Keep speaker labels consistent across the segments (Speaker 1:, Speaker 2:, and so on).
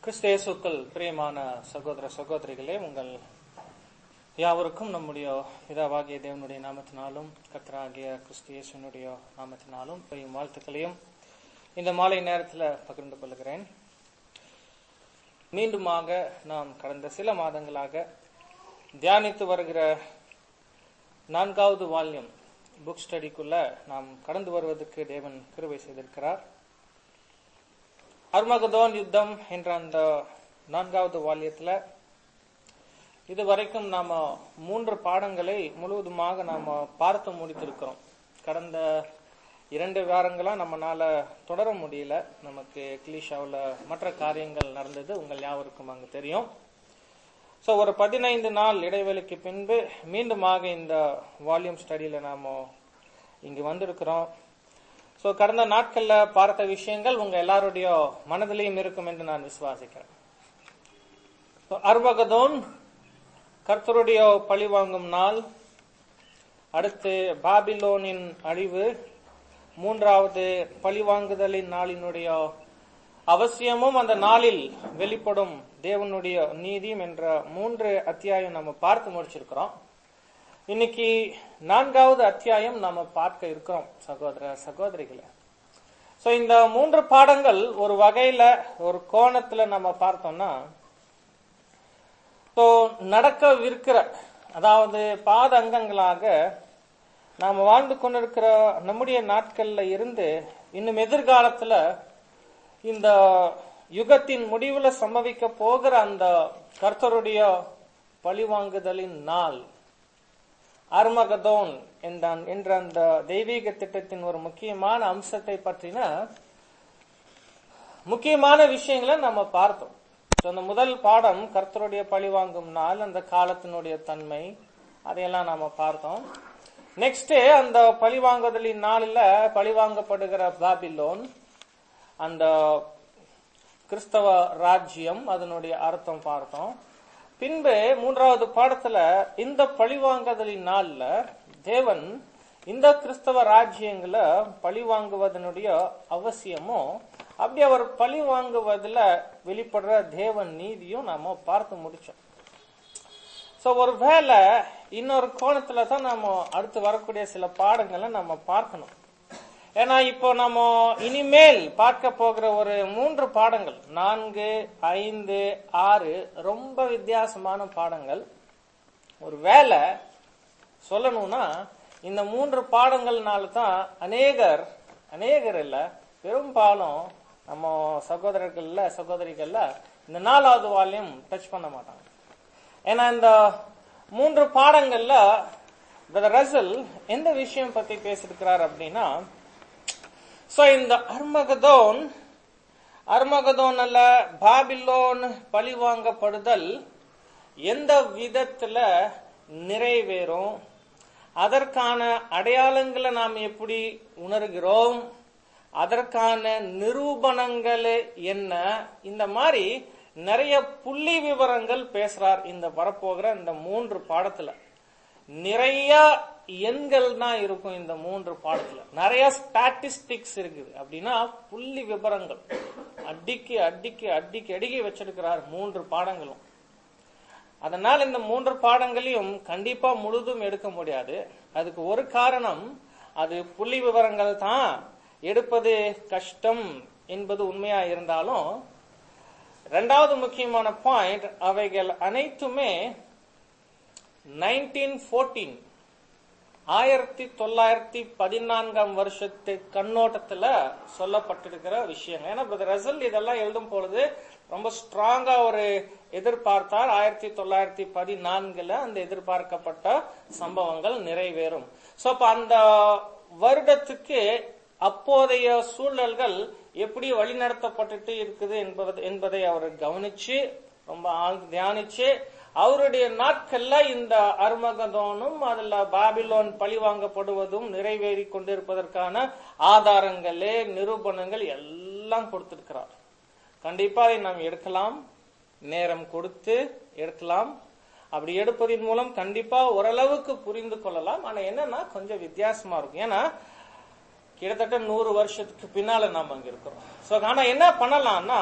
Speaker 1: கிறிஸ்தேசுக்கள் பிரியமான சகோதர சகோதரிகளே உங்கள் யாவருக்கும் நம்முடைய பிதாவாகிய தேவனுடைய நாமத்தினாலும் கர்த்தராகிய கிறிஸ்தியேசனுடைய நாமத்தினாலும் பெரியும் வாழ்த்துக்களையும் இந்த மாலை நேரத்தில் பகிர்ந்து கொள்கிறேன் மீண்டுமாக நாம் கடந்த சில மாதங்களாக தியானித்து வருகிற நான்காவது வால்யம் புக் ஸ்டடிக்குள்ள நாம் கடந்து வருவதற்கு தேவன் கிருபை செய்திருக்கிறார் அர்மகதோன் யுத்தம் என்ற அந்த நான்காவது வால்யத்துல இதுவரைக்கும் நாம மூன்று பாடங்களை முழுவதுமாக நாம பார்த்து முடித்திருக்கிறோம் கடந்த இரண்டு வாரங்களா நம்மனால தொடர முடியல நமக்கு கிளீஷாவில் மற்ற காரியங்கள் நடந்தது உங்கள் யாவருக்கும் அங்கு தெரியும் ஸோ ஒரு பதினைந்து நாள் இடைவெளிக்கு பின்பு மீண்டுமாக இந்த வால்யூம் ஸ்டடியில நாம இங்கு வந்திருக்கிறோம் ஸோ கடந்த நாட்கள்ல பார்த்த விஷயங்கள் உங்க எல்லாருடைய மனதிலையும் இருக்கும் என்று நான் விசுவாசிக்கிறேன் அர்வகதோன் கர்த்தருடைய பழி வாங்கும் நாள் அடுத்து பாபிலோனின் அழிவு மூன்றாவது பழிவாங்குதலின் நாளினுடைய அவசியமும் அந்த நாளில் வெளிப்படும் தேவனுடைய நீதியும் என்ற மூன்று அத்தியாயம் நம்ம பார்த்து முடிச்சிருக்கிறோம் இன்னைக்கு நான்காவது அத்தியாயம் நாம பார்க்க இருக்கிறோம் சகோதர சகோதரிகளை சோ இந்த மூன்று பாடங்கள் ஒரு வகையில ஒரு கோணத்துல நம்ம பார்த்தோம்னா ஸோ நடக்கவிருக்கிற அதாவது பாத அங்கங்களாக நாம் வாழ்ந்து கொண்டிருக்கிற நம்முடைய நாட்கள்ல இருந்து இன்னும் எதிர்காலத்துல இந்த யுகத்தின் முடிவுல சம்பவிக்க போகிற அந்த கர்த்தருடைய பழிவாங்குதலின் நாள் அர்மகதோன் என்ற அந்த தெய்வீக திட்டத்தின் ஒரு முக்கியமான அம்சத்தை பற்றின முக்கியமான விஷயங்களை நம்ம பார்த்தோம் அந்த முதல் பாடம் கர்த்தருடைய பழிவாங்கும் நாள் அந்த காலத்தினுடைய தன்மை அதையெல்லாம் நாம பார்த்தோம் நெக்ஸ்ட் அந்த பழிவாங்குதலின் நாளில் பழிவாங்கப்படுகிற பாபிலோன் அந்த கிறிஸ்தவ ராஜ்யம் அதனுடைய அர்த்தம் பார்த்தோம் பின்பு மூன்றாவது பாடத்துல இந்த பழிவாங்குதலின் நாள்ல தேவன் இந்த கிறிஸ்தவ ராஜ்யங்களை பழி வாங்குவதனுடைய அவசியமும் அப்படி அவர் பழி வாங்குவதில் வெளிப்படுற தேவன் நீதியும் நாம பார்த்து முடிச்சோம் சோ ஒருவேளை இன்னொரு கோணத்துல தான் நம்ம அடுத்து வரக்கூடிய சில பாடங்களை நம்ம பார்க்கணும் ஏன்னா இப்போ நம்ம இனிமேல் பார்க்க போகிற ஒரு மூன்று பாடங்கள் நான்கு ஐந்து ஆறு ரொம்ப வித்தியாசமான பாடங்கள் ஒரு வேலை சொல்லணும்னா இந்த மூன்று பாடங்கள்னால தான் அநேகர் அநேகர் இல்ல பெரும்பாலும் நம்ம சகோதரர்கள்ல சகோதரிகள்ல இந்த நாலாவது வால்யம் டச் பண்ண மாட்டாங்க ஏன்னா இந்த மூன்று பாடங்கள்ல ரசல் எந்த விஷயம் பத்தி பேசிருக்கிறார் அப்படின்னா சோ இந்த அர்மகதோன் அர்மகதோன் அல்ல பாபிலோன் பழிவாங்கப்படுதல் எந்த விதத்துல நிறைவேறும் அதற்கான அடையாளங்களை நாம் எப்படி உணர்கிறோம் அதற்கான நிரூபணங்கள் என்ன இந்த மாதிரி நிறைய புள்ளி விவரங்கள் பேசுறார் இந்த வரப்போகிற இந்த மூன்று பாடத்துல நிறைய எண்கள் தான் இருக்கும் இந்த மூன்று பாடத்துல நிறைய ஸ்டாட்டிஸ்டிக்ஸ் இருக்குது அப்படின்னா புள்ளி விவரங்கள் அடிக்கி அடிக்கி அடிக்கி அடுக்கி வச்சிருக்கிறார் மூன்று பாடங்களும் அதனால் இந்த மூன்று பாடங்களையும் கண்டிப்பா முழுதும் எடுக்க முடியாது அதுக்கு ஒரு காரணம் அது புள்ளி விவரங்கள் தான் எடுப்பது கஷ்டம் என்பது உண்மையா இருந்தாலும் ரெண்டாவது முக்கியமான பாயிண்ட் அவைகள் அனைத்துமே நைன்டீன் போர்டீன் ஆயிரத்தி தொள்ளாயிரத்தி பதினான்காம் வருஷத்து கண்ணோட்டத்துல சொல்லப்பட்டிருக்கிற விஷயம் ஏன்னா ரசல் இதெல்லாம் எழுதும் பொழுது ரொம்ப ஸ்ட்ராங்கா ஒரு எதிர்பார்த்தார் ஆயிரத்தி தொள்ளாயிரத்தி பதினான்குல அந்த எதிர்பார்க்கப்பட்ட சம்பவங்கள் நிறைவேறும் சோ அப்ப அந்த வருடத்துக்கு அப்போதைய சூழல்கள் எப்படி வழிநடத்தப்பட்டுட்டு இருக்குது என்பது என்பதை அவர் கவனிச்சு ரொம்ப ஆழ்ந்து தியானிச்சு அவருடைய நாட்கள்ல இந்த அருமகதோனும் அதுல பாபிலோன் பழி வாங்கப்படுவதும் நிறைவேறி கொண்டிருப்பதற்கான ஆதாரங்களே நிரூபணங்கள் எல்லாம் கொடுத்திருக்கிறார் கண்டிப்பா அதை நாம் எடுக்கலாம் நேரம் கொடுத்து எடுக்கலாம் அப்படி எடுப்பதன் மூலம் கண்டிப்பா ஓரளவுக்கு புரிந்து கொள்ளலாம் ஆனா என்னன்னா கொஞ்சம் வித்தியாசமா இருக்கும் ஏன்னா கிட்டத்தட்ட நூறு வருஷத்துக்கு பின்னால நாம அங்க இருக்கிறோம் சோ ஆனா என்ன பண்ணலாம்னா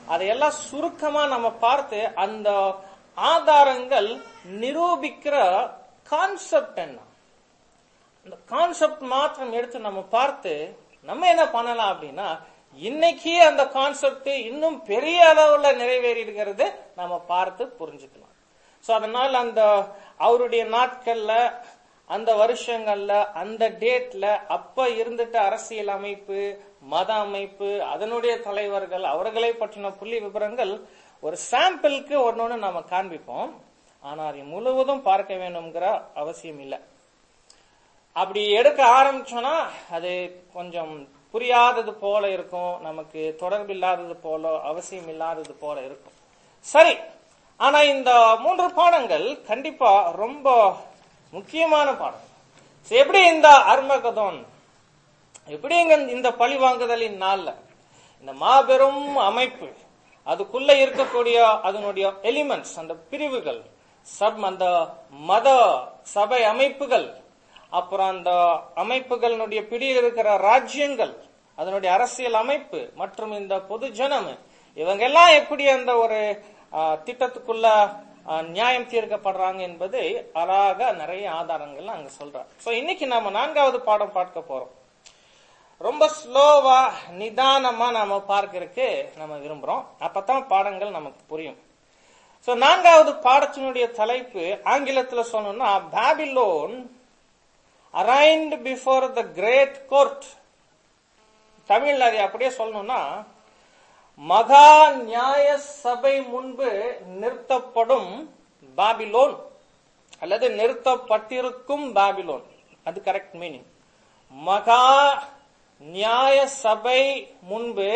Speaker 1: அதையெல்லாம் சுருக்கமா நம்ம பார்த்து அந்த ஆதாரங்கள் நிரூபிக்கிற கான்செப்ட் என்ன அந்த கான்செப்ட் மாத்திரம் எடுத்து நம்ம பார்த்து நம்ம என்ன பண்ணலாம் அப்படின்னா இன்னைக்கு அந்த கான்செப்ட் இன்னும் பெரிய அளவுல நிறைவேறி இருக்கிறது நம்ம பார்த்து புரிஞ்சுக்கலாம் சோ அதனால அந்த அவருடைய நாட்கள்ல அந்த வருஷங்கள்ல அந்த டேட்ல அப்ப இருந்துட்ட அரசியல் அமைப்பு மத அமைப்பு அதனுடைய தலைவர்கள் அவர்களை பற்றின புள்ளி விவரங்கள் ஒரு சாம்பிளுக்கு ஒன்னொன்னு நாம காண்பிப்போம் ஆனா அதை முழுவதும் பார்க்க வேணுங்கிற அவசியம் இல்லை அப்படி எடுக்க ஆரம்பிச்சோம்னா அது கொஞ்சம் புரியாதது போல இருக்கும் நமக்கு தொடர்பு இல்லாதது போல அவசியம் இல்லாதது போல இருக்கும் சரி ஆனா இந்த மூன்று பாடங்கள் கண்டிப்பா ரொம்ப முக்கியமான பாடம் So, எப்படி இந்த அர்மகதோன் எப்படி இங்க இந்த பழி வாங்குதலின் நாள்ல இந்த மாபெரும் அமைப்பு அதுக்குள்ள இருக்கக்கூடிய அதனுடைய எலிமெண்ட்ஸ் அந்த பிரிவுகள் சப் அந்த மத சபை அமைப்புகள் அப்புறம் அந்த அமைப்புகளினுடைய பிடியில் இருக்கிற ராஜ்யங்கள் அதனுடைய அரசியல் அமைப்பு மற்றும் இந்த பொது ஜனம் இவங்க எல்லாம் எப்படி அந்த ஒரு ஆ, திட்டத்துக்குள்ள ஆ, நியாயம் தீர்க்கப்படுறாங்க என்பது அழகாக நிறைய ஆதாரங்கள் அங்க சொல்றாங்க சோ இன்னைக்கு நாம நான்காவது பாடம் பார்க்க போறோம் ரொம்ப ஸ்லோவா நிதானமா நாம பார்க்கறதுக்கு நம்ம விரும்புறோம் அப்பதான் பாடங்கள் நமக்கு புரியும் சோ நான்காவது பாடத்தினுடைய தலைப்பு ஆங்கிலத்துல சொல்லணும்னா Babylon arraigned before the great court தமிழ்ல அதை அப்படியே சொல்லணும்னா மகா நியாய சபை முன்பு நிறுத்தப்படும் பாபிலோன் அல்லது நிறுத்தப்பட்டிருக்கும் பாபிலோன் அது கரெக்ட் மீனிங் மகா நியாய சபை முன்பு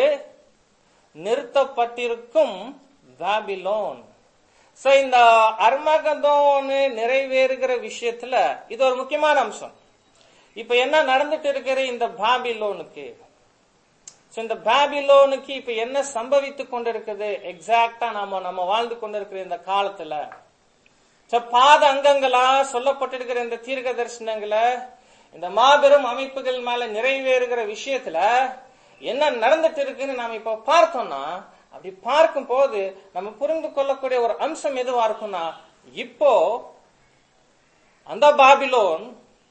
Speaker 1: நிறுத்தப்பட்டிருக்கும் பாபிலோன் சோ இந்த அர்மகதோன் நிறைவேறுகிற விஷயத்துல இது ஒரு முக்கியமான அம்சம் இப்ப என்ன நடந்துட்டு இருக்கிற இந்த பாபிலோனுக்கு சோ இந்த பாபிலோனுக்கு இப்ப என்ன சம்பவித்து கொண்டிருக்குது எக்ஸாக்டா நாம நம்ம வாழ்ந்து கொண்டிருக்கிற இந்த காலத்துல சோ பாத அங்கங்களா சொல்லப்பட்டிருக்கிற இந்த தீர்க்க தரிசனங்களை இந்த மாபெரும் அமைப்புகள் மேல நிறைவேறுகிற விஷயத்துல என்ன நடந்துட்டு இருக்குன்னு நாம இப்ப பார்த்தோம்னா அப்படி பார்க்கும் போது நம்ம புரிந்து கொள்ளக்கூடிய ஒரு அம்சம் எதுவா இருக்கும்னா இப்போ அந்த பாபிலோன்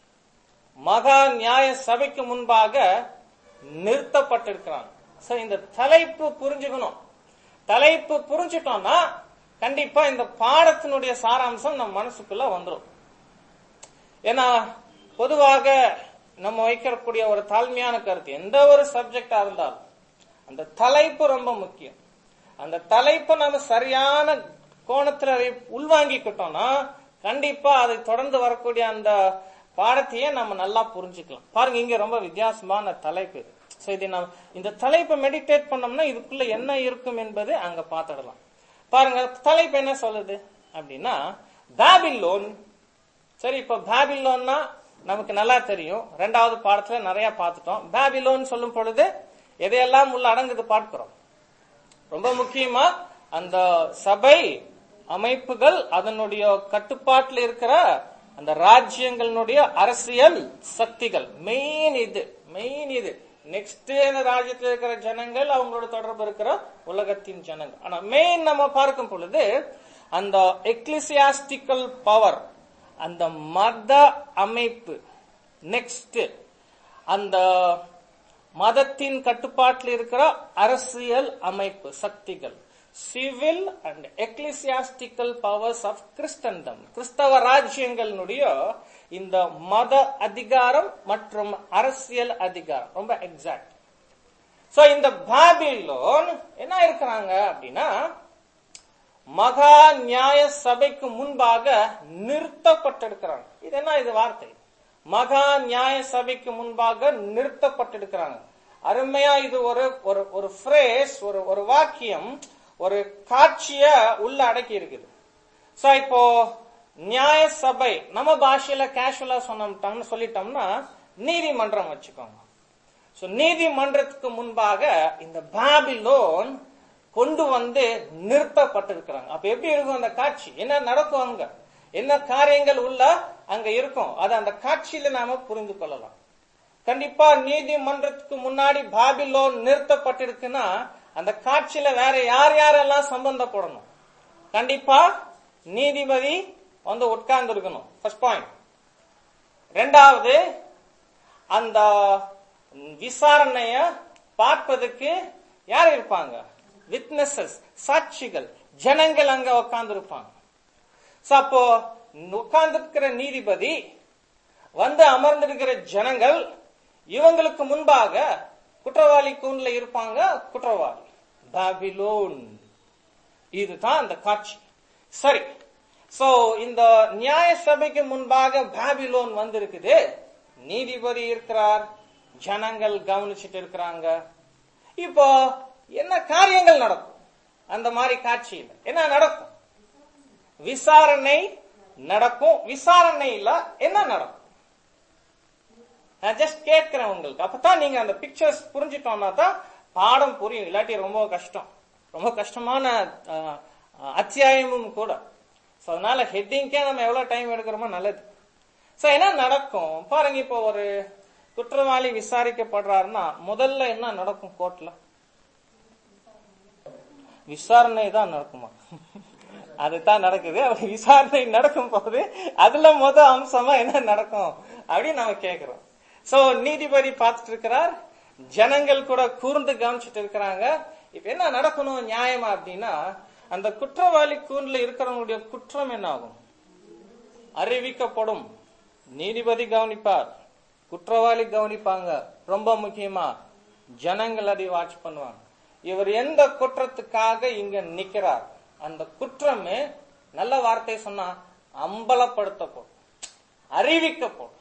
Speaker 1: மகா நியாய சபைக்கு முன்பாக நிறுத்தப்பட்டிருக்கிறான் சோ இந்த தலைப்பு புரிஞ்சுக்கணும் தலைப்பு புரிஞ்சுட்டோம்னா கண்டிப்பா இந்த பாடத்தினுடைய சாராம்சம் நம்ம மனசுக்குள்ள வந்துடும் ஏன்னா பொதுவாக நம்ம வைக்கக்கூடிய ஒரு தாழ்மையான கருத்து எந்த ஒரு சப்ஜெக்டா இருந்தாலும் அந்த தலைப்பு ரொம்ப முக்கியம் அந்த தலைப்பை நம்ம சரியான கோணத்துல அதை உள்வாங்கிக்கிட்டோம்னா கண்டிப்பா அதை தொடர்ந்து வரக்கூடிய அந்த பாடத்தையே நம்ம நல்லா புரிஞ்சுக்கலாம் பாருங்க இங்க ரொம்ப வித்தியாசமான தலைப்பு இது சோ இது நம்ம இந்த தலைப்பை மெடிடேட் பண்ணோம்னா இதுக்குள்ள என்ன இருக்கும் என்பது அங்க பார்த்துடலாம் பாருங்க தலைப்பு என்ன சொல்லுது அப்படின்னா பாபிலோன் சரி இப்ப பாபிலோன்னா நமக்கு நல்லா தெரியும் ரெண்டாவது பாடத்துல நிறைய பார்த்துட்டோம் பாபிலோன் சொல்லும் பொழுது எதையெல்லாம் உள்ள அடங்குது பார்க்கிறோம் ரொம்ப முக்கியமா அந்த சபை அமைப்புகள் அதனுடைய கட்டுப்பாட்டில் இருக்கிற அந்த ராஜ்யங்களுடைய அரசியல் சக்திகள் மெயின் இது மெயின் இது நெக்ஸ்ட் அந்த ராஜ்யத்தில் இருக்கிற ஜனங்கள் அவங்களோட தொடர்பு இருக்கிற உலகத்தின் ஜனங்கள் ஆனா மெயின் நம்ம பார்க்கும் பொழுது அந்த எக்லிசியாஸ்டிக்கல் பவர் அந்த மத அமைப்பு நெக்ஸ்ட் அந்த மதத்தின் கட்டுப்பாட்டில் இருக்கிற அரசியல் அமைப்பு சக்திகள் civil and ecclesiastical powers of Christendom கிறிஸ்தவ ராஜ்யங்களுடைய இந்த மத அதிகாரம் மற்றும் அரசியல் அதிகாரம் ரொம்ப எக்ஸாக்ட் சோ இந்த பாபிலோன் என்ன இருக்கிறாங்க அப்படின்னா மகா நியாய சபைக்கு முன்பாக நிறுத்தப்பட்டிருக்கிறாங்க இது என்ன இது வார்த்தை மகா நியாய சபைக்கு முன்பாக நிறுத்தப்பட்டிருக்கிறாங்க அருமையா இது ஒரு ஒரு ஒரு phrase, ஒரு ஒரு வாக்கியம் ஒரு காட்சிய உள்ள அடக்கி இருக்குது சோ இப்போ நியாய சபை நம்ம பாஷையில கேஷுவலா சொன்னோம்னா சொல்லிட்டோம்னா நீதிமன்றம் வச்சுக்கோங்க சோ நீதிமன்றத்துக்கு முன்பாக இந்த பாபிலோன் கொண்டு வந்து நிறுத்தப்பட்டிருக்கிறாங்க அப்ப எப்படி இருக்கும் அந்த காட்சி என்ன நடக்கும் அங்க என்ன காரியங்கள் உள்ள அங்க இருக்கும் அது அந்த காட்சியில நாம புரிந்து கொள்ளலாம் கண்டிப்பா நீதிமன்றத்துக்கு முன்னாடி பாபிலோன் நிறுத்தப்பட்டிருக்குன்னா அந்த காட்சியில வேற யார் யாரெல்லாம் சம்பந்தப்படணும் கண்டிப்பா நீதிபதி வந்து உட்கார்ந்து இருக்கணும் ஃபர்ஸ்ட் பாயிண்ட் ரெண்டாவது அந்த விசாரணைய பார்ப்பதற்கு யார் இருப்பாங்க விட்னஸஸ் சாட்சிகள் ஜனங்கள் அங்க உட்கார்ந்து இருப்பாங்க அப்போ உட்கார்ந்திருக்கிற நீதிபதி வந்து அமர்ந்திருக்கிற ஜனங்கள் இவங்களுக்கு முன்பாக குற்றவாளி கூண்ல இருப்பாங்க குற்றவாளி பாபிலோன் இதுதான் அந்த காட்சி சரி சோ இந்த நியாய சபைக்கு முன்பாக பாபிலோன் வந்திருக்குது நீதிபதி இருக்கிறார் ஜனங்கள் கவனிச்சுட்டு இருக்கிறாங்க இப்போ என்ன காரியங்கள் நடக்கும் அந்த மாதிரி காட்சியில் என்ன நடக்கும் விசாரணை நடக்கும் விசாரணையில என்ன நடக்கும் நான் ஜஸ்ட் கேட்கிறேன் உங்களுக்கு அப்பதான் நீங்க அந்த பிக்சர்ஸ் புரிஞ்சுட்டோம்னா தான் பாடம் புரியும் இல்லாட்டி ரொம்ப கஷ்டம் ரொம்ப கஷ்டமான அஹ், அஹ், அத்தியாயமும் கூட ஸோ அதனால ஹெட்டிங்கே நம்ம எவ்வளவு டைம் எடுக்கிறோமோ நல்லது ஸோ என்ன நடக்கும் பாருங்க இப்போ ஒரு குற்றவாளி விசாரிக்கப்படுறாருன்னா முதல்ல என்ன நடக்கும் கோர்ட்ல விசாரணை தான் நடக்குமா அதுதான் நடக்குது அப்படி விசாரணை நடக்கும் போது அதுல முத அம்சமா என்ன நடக்கும் அப்படின்னு நம்ம கேக்குறோம் சோ நீதிபதி பார்த்துட்டு இருக்கிறார் ஜனங்கள் கூட கூர்ந்து கவனிச்சுட்டு இருக்கிறாங்க இப்ப என்ன நடக்கணும் நியாயமா அப்படின்னா அந்த குற்றவாளி கூண்டுல இருக்கிறவங்களுடைய குற்றம் என்ன ஆகும் அறிவிக்கப்படும் நீதிபதி கவனிப்பார் குற்றவாளி கவனிப்பாங்க ரொம்ப முக்கியமா ஜனங்கள் அதை வாட்ச் பண்ணுவாங்க இவர் எந்த குற்றத்துக்காக இங்க நிக்கிறார் அந்த குற்றமே நல்ல வார்த்தை சொன்னா அம்பலப்படுத்தப்படும் அறிவிக்கப்படும்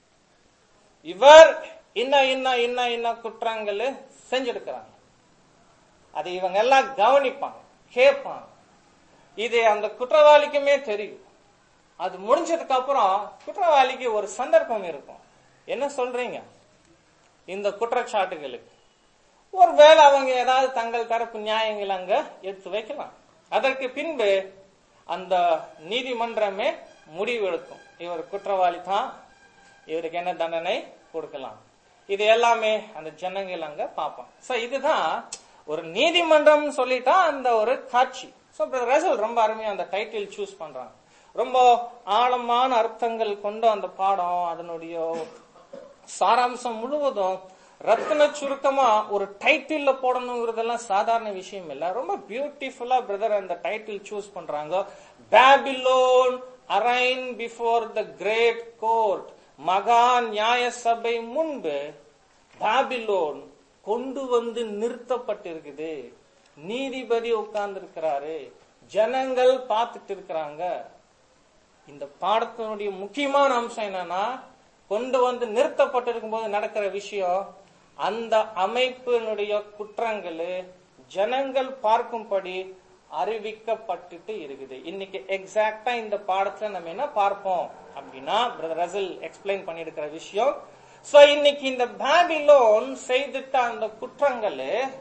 Speaker 1: இவர் இன்ன இன்ன இன்ன இன்ன குற்றங்கள் செஞ்சிருக்கிறாங்க அதை இவங்க எல்லாம் கவனிப்பாங்க கேட்பாங்க இது அந்த குற்றவாளிக்குமே தெரியும் அது முடிஞ்சதுக்கு அப்புறம் குற்றவாளிக்கு ஒரு சந்தர்ப்பம் இருக்கும் என்ன சொல்றீங்க இந்த குற்றச்சாட்டுகளுக்கு ஒருவேளை அவங்க ஏதாவது தங்கள் தரப்பு நியாயங்கள் அங்க எடுத்து வைக்கலாம் அதற்கு பின்பு அந்த நீதிமன்றமே முடிவு எடுக்கும் இவர் குற்றவாளி தான் இவருக்கு என்ன தண்டனை கொடுக்கலாம் இது எல்லாமே அந்த ஜனங்கள் அங்க பார்ப்பாங்க சோ இதுதான் ஒரு நீதிமன்றம் சொல்லிட்டா அந்த ஒரு காட்சி சோ ரசல் ரொம்ப அருமையா அந்த டைட்டில் சூஸ் பண்றாங்க ரொம்ப ஆழமான அர்த்தங்கள் கொண்ட அந்த பாடம் அதனுடைய சாராம்சம் முழுவதும் ரத்தின சுருக்கமா ஒரு டைட்டில்ல போடணுங்கிறதெல்லாம் சாதாரண விஷயம் இல்ல ரொம்ப பியூட்டிஃபுல்லா பிரதர் அந்த டைட்டில் சூஸ் பண்றாங்க Babylon arraigned before the great court மகா நியாய சபை முன்பு பாபிலோன் கொண்டு வந்து நிறுத்தப்பட்டிருக்குது நீதிபதி உட்கார்ந்து இருக்கிறாரு ஜனங்கள் பார்த்துட்டு இருக்கிறாங்க இந்த பாடத்தினுடைய முக்கியமான அம்சம் என்னன்னா கொண்டு வந்து நிறுத்தப்பட்டிருக்கும் போது நடக்கிற விஷயம் அந்த அமைப்பினுடைய குற்றங்கள் ஜனங்கள் பார்க்கும்படி அறிவிக்கப்பட்டுட்டு இருக்குது இன்னைக்கு எக்ஸாக்டா இந்த பாடத்துல நம்ம என்ன பார்ப்போம் அப்படின்னா பிரதர் ரசல் எக்ஸ்பிளைன் பண்ணிருக்கிற விஷயம் சோ இன்னைக்கு இந்த பாபிலோன் செய்துட்ட அந்த குற்றங்கள்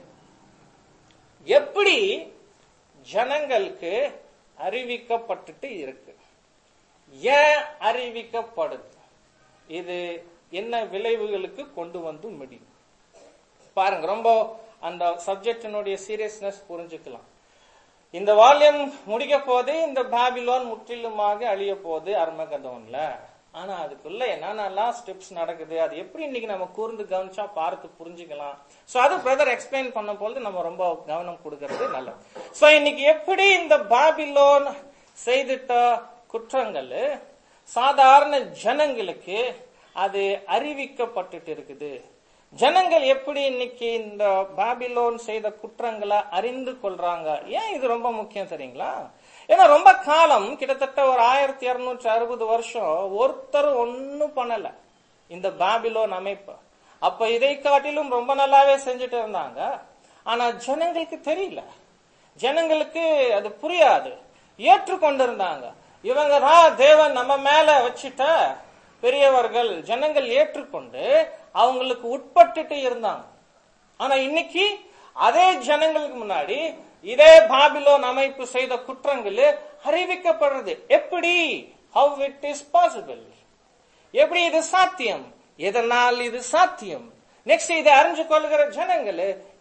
Speaker 1: எப்படி ஜனங்களுக்கு அறிவிக்கப்பட்டுட்டு இருக்கு ஏன் அறிவிக்கப்படுது இது என்ன விளைவுகளுக்கு கொண்டு வந்து முடியும் பாருங்க ரொம்ப அந்த சப்ஜெக்டினுடைய சீரியஸ்னஸ் புரிஞ்சுக்கலாம் இந்த வால்யம் முடிக்க போது இந்த பாபிலோன் முற்றிலுமாக அழிய போகுது அர்மகதோன்ல ஆனா அதுக்குள்ள என்னென்னலாம் ஸ்டெப்ஸ் நடக்குது அது எப்படி இன்னைக்கு நம்ம கூர்ந்து கவனிச்சா பார்த்து புரிஞ்சுக்கலாம் சோ அது பிரதர் எக்ஸ்பிளைன் பண்ண பொழுது நம்ம ரொம்ப கவனம் கொடுக்கறது நல்லது சோ இன்னைக்கு எப்படி இந்த பாபிலோன் செய்திட்ட குற்றங்கள் சாதாரண ஜனங்களுக்கு அது அறிவிக்கப்பட்டுட்டு இருக்குது ஜனங்கள் எப்படி இன்னைக்கு இந்த பாபிலோன் செய்த குற்றங்களை அறிந்து கொள்றாங்க ஏன் இது ரொம்ப முக்கியம் தெரியுங்களா ஏன்னா ரொம்ப காலம் கிட்டத்தட்ட ஒரு ஆயிரத்தி இருநூற்றி அறுபது வருஷம் ஒருத்தர் ஒன்னும் பண்ணல இந்த பாபிலோன் அமைப்பு அப்ப இதை காட்டிலும் ரொம்ப நல்லாவே செஞ்சுட்டு இருந்தாங்க ஆனா ஜனங்களுக்கு தெரியல ஜனங்களுக்கு அது புரியாது ஏற்றுக்கொண்டிருந்தாங்க இவங்க தான் தேவன் நம்ம மேல வச்சிட்ட பெரியவர்கள் ஜனங்கள் ஏற்றுக்கொண்டு அவங்களுக்கு உட்பட்டுட்டு இருந்தாங்க ஆனா இன்னைக்கு அதே ஜனங்களுக்கு முன்னாடி இதே பாபிலோன் அமைப்பு செய்த குற்றங்கள் அறிவிக்கப்படுறது எப்படி ஹவ் இட் இஸ் பாசிபிள் எப்படி இது சாத்தியம் எதனால் இது சாத்தியம் நெக்ஸ்ட் இதை அறிஞ்சு கொள்கிற ஜனங்கள்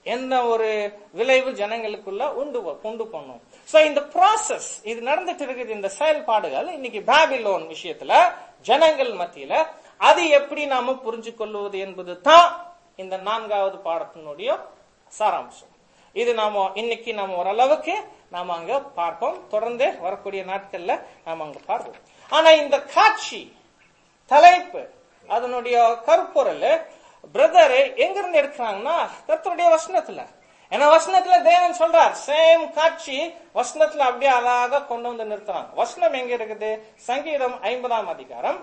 Speaker 1: என்ன ஒரு விளைவு ஜனங்களுக்குள்ள உண்டு உண்டு பண்ணும் சோ இந்த ப்ராசஸ் இது நடந்துட்டு இருக்குது இந்த செயல்பாடுகள் இன்னைக்கு பாபிலோன் விஷயத்துல ஜனங்கள் மத்தியில அது எப்படி நாம புரிஞ்சு கொள்வது என்பது தான் இந்த நான்காவது பாடத்தினுடைய சாராம்சம் இது நாம இன்னைக்கு நாம ஓரளவுக்கு நாம அங்க பார்ப்போம் தொடர்ந்து வரக்கூடிய நாட்கள்ல நாம அங்க பார்ப்போம் ஆனா இந்த காட்சி தலைப்பு அதனுடைய கருப்பொருள் பிரதர் எங்க இருந்து எடுக்கிறாங்கன்னா கர்த்தருடைய வசனத்துல ஏன்னா வசனத்துல தேவன் சொல்றார் சேம் காட்சி வசனத்துல அப்படியே அழகாக கொண்டு வந்து நிறுத்துறாங்க வசனம் எங்க இருக்குது சங்கீதம் ஐம்பதாம் அதிகாரம்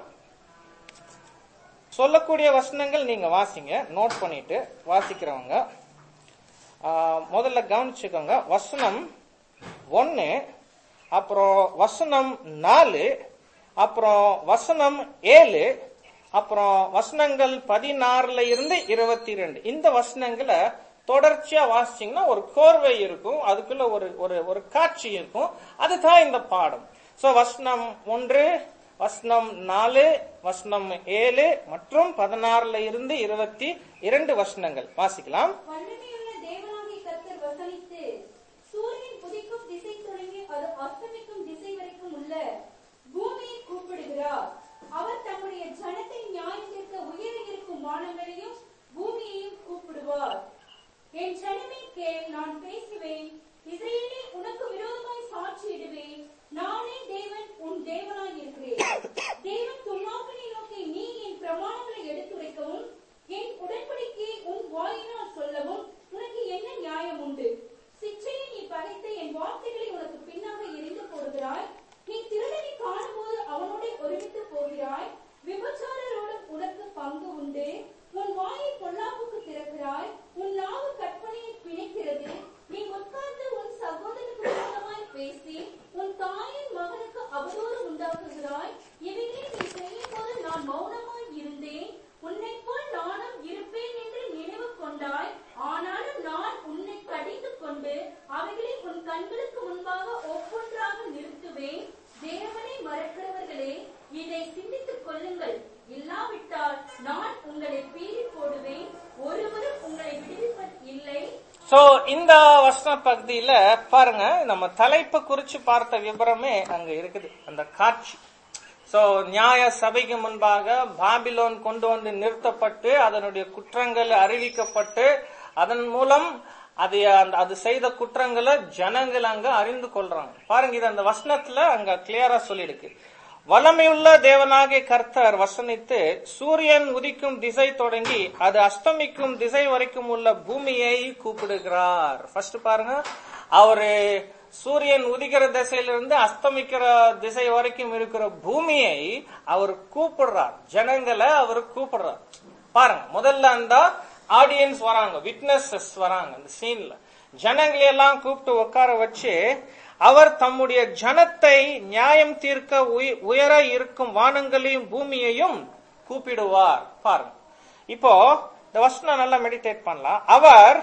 Speaker 1: சொல்லக்கூடிய வசனங்கள் நீங்க வாசிங்க நோட் பண்ணிட்டு வாசிக்கிறவங்க ஆஹ், முதல்ல கவனிச்சுக்கோங்க வசனம் ஒன்னு அப்புறம் வசனம் நாலு அப்புறம் வசனம் ஏழு அப்புறம் வசனங்கள் பதினாறுல இருந்து இருபத்தி ரெண்டு இந்த வசனங்களை தொடர்ச்சியா வாசிச்சீங்கன்னா ஒரு கோர்வை இருக்கும் அதுக்குள்ள ஒரு ஒரு ஒரு காட்சி இருக்கும் அதுதான் இந்த பாடம் சோ வசனம் ஒன்று வசனம் நாலு வசனம் ஏழு மற்றும் பதினாறுல இருந்து இருபத்தி இரண்டு வசனங்கள் வாசிக்கலாம்
Speaker 2: வல்லமையுள்ள தேவனாகிய கர்த்தர் வசனித்து சூரியன் உதிக்கும் திசை தொடங்கி அது அஸ்தமிக்கும் திசை வரைக்கும் உள்ள பூமியை கூப்பிடுகிறார் அவர் தம்முடைய ஜனத்தை நியாயம் தீர்க்க உயர இருக்கும் வானங்களையும் பூமியையும் கூப்பிடுவார் என் ஜனமே கேள் நான் பேசுவேன் இஸ்ரவேலே உனக்கு விரோதமாய் சாட்சியிடுவேன் நானே தேவன் உன் தேவனாய் இருக்கிறேன் தேவன் துன்மார்க்கனை நோக்கி நீ என் பிரமாணங்களை எடுத்துரைக்கவும் என் உடன்படிக்கையை உன் வாயினால் சொல்லவும் உனக்கு என்ன நியாயம் உண்டு சிச்சையை நீ பகைத்து என் வார்த்தைகளை உனக்கு பின்னாக எரிந்து போடுகிறாய் நீ திருடனை காணும்போது அவனோட ஒருமித்து போகிறாய் விபச்சாரரோடு உனக்கு பங்கு உண்டு உன் வாயை பொல்லாப்புக்கு திறக்கிறாய் உன் நாவு கற்பனையை பிணைக்கிறது நீ உட்கார்ந்து உன் சகோதரனுக்கு விரோதமாய் பேசி உன் தாயின் மகனுக்கு அவதூறு உண்டாக்குகிறாய் இவைகளை நீ செய்யும் போது நான் மௌனமாய் இருந்தேன் உன்னை போல் நானும் இருப்பேன் என்று நினைவு கொண்டாய் ஆனாலும் நான் உன்னை கடிந்து கொண்டு அவைகளை உன் கண்களுக்கு முன்பாக ஒவ்வொன்றாக நிறுத்துவேன் தேவனை மறக்கிறவர்களே இதை சிந்தித்துக் கொள்ளுங்கள் இல்லாவிட்டால் நான் உங்களை பீறி போடுவேன் ஒருவரும் உங்களை விடுவிப்பது இல்லை
Speaker 1: சோ இந்த வசன பகுதியில பாருங்க நம்ம தலைப்பு குறிச்சு பார்த்த விவரமே அங்க இருக்குது அந்த காட்சி சோ நியாய சபைக்கு முன்பாக பாபிலோன் கொண்டு வந்து நிறுத்தப்பட்டு அதனுடைய குற்றங்கள் அறிவிக்கப்பட்டு அதன் மூலம் அது அந்த- அது செய்த குற்றங்களை ஜனங்கள் அங்க அறிந்து கொள்றாங்க பாருங்க இது அந்த வசனத்துல அங்க கிளியரா சொல்லியிருக்கு வல்லமையுள்ள தேவனாகிய கர்த்தர் வசனித்து சூரியன் உதிக்கும் திசை தொடங்கி அது அஸ்தமிக்கும் திசை வரைக்கும் உள்ள பூமியை கூப்பிடுகிறார் ஃபர்ஸ்ட் பாருங்க அவரு சூரியன் உதிக்கிற திசையிலிருந்து அஸ்தமிக்கிற திசை வரைக்கும் இருக்கிற பூமியை அவர் கூப்பிடுறார் ஜனங்களை அவர் கூப்பிடுறார் பாருங்க முதல்ல அந்த ஆடியன்ஸ் வராங்க விட்னஸஸ் வராங்க அந்த சீன்ல ஜனங்களை எல்லாம் கூப்பிட்டு உட்கார வச்சு அவர் தம்முடைய ஜனத்தை நியாயம் தீர்க்க உய- உயர இருக்கும் வானங்களையும் பூமியையும் கூப்பிடுவார் பாருங்க இப்போ இந்த வசனம் நல்லா மெடிடேட் பண்ணலாம் அவர்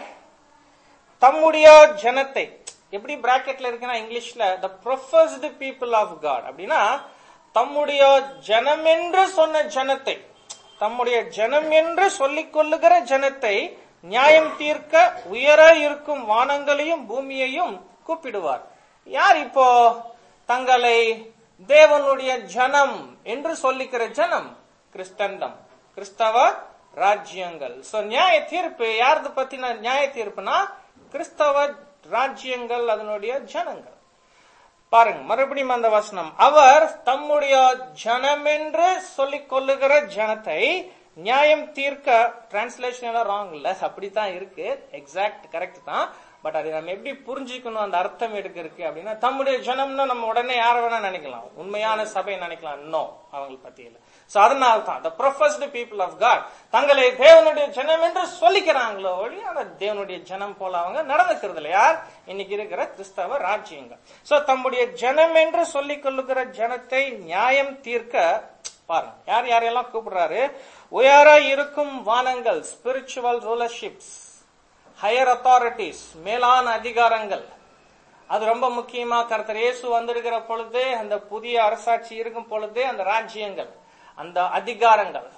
Speaker 1: தம்முடைய ஜனத்தை எப்படி பிராக்கெட்ல இருக்குன்னா இங்கிலீஷ்ல the professed people of God அப்படின்னா தம்முடைய ஜனம் என்று சொன்ன ஜனத்தை தம்முடைய ஜனம் என்று சொல்லிக் கொள்ளுகிற ஜனத்தை நியாயம் தீர்க்க உயர இருக்கும் வானங்களையும் பூமியையும் கூப்பிடுவார் யார் இப்போ தங்களை தேவனுடைய ஜனம் என்று சொல்லிக்கிற ஜனம் கிறிஸ்தண்டம் கிறிஸ்தவ ராஜ்யங்கள் சோ நியாய தீர்ப்பு யாரது பத்தின நியாய தீர்ப்புனா கிறிஸ்தவ ராஜ்யங்கள் அதனுடைய ஜனங்கள் பாருங்க மறுபடியும் அந்த வசனம் அவர் தம்முடைய ஜனமென்று சொல்லிக் கொள்ளுகிற ஜனத்தை நியாயம் தீர்க்க டிரான்ஸ்லேஷன் எல்லாம் ராங் இல்ல அப்படித்தான் இருக்கு எக்ஸாக்ட் கரெக்ட் தான் பட் அதை நம்ம எப்படி புரிஞ்சுக்கணும் அந்த அர்த்தம் எடுக்க இருக்கு அப்படின்னா தம்முடைய ஜனம்னு நம்ம உடனே யார வேணா நினைக்கலாம் உண்மையான சபை நினைக்கலாம் நோ அவங்க பத்தியில சோ அதனால தான் the professed people of God தங்களை தேவனுடைய ஜனம் என்று சொல்லிக்கிறாங்களோ ஒழிய ஆனா தேவனுடைய ஜனம் போல அவங்க நடந்துக்கிறது இல்ல யார் இன்னைக்கு இருக்கிற கிறிஸ்தவ ராஜ்யங்கள் சோ தம்முடைய ஜனம் என்று சொல்லிக் கொள்ளுகிற ஜனத்தை நியாயம் தீர்க்க பாருங்க யார் யாரெல்லாம் கூப்பிடுறாரு உயர இருக்கும் வானங்கள் ஸ்பிரிச்சுவல் ரூலர்ஷிப்ஸ் ஹையர் அத்தாரிட்டிஸ் மேலான அதிகாரங்கள் அது ரொம்ப முக்கியமா கர்த்தர் இயேசு வந்திருக்கிற பொழுது அந்த புதிய அரசாட்சி இருக்கும் பொழுது அந்த ராஜ்யங்கள் அந்த அதிகாரங்கள்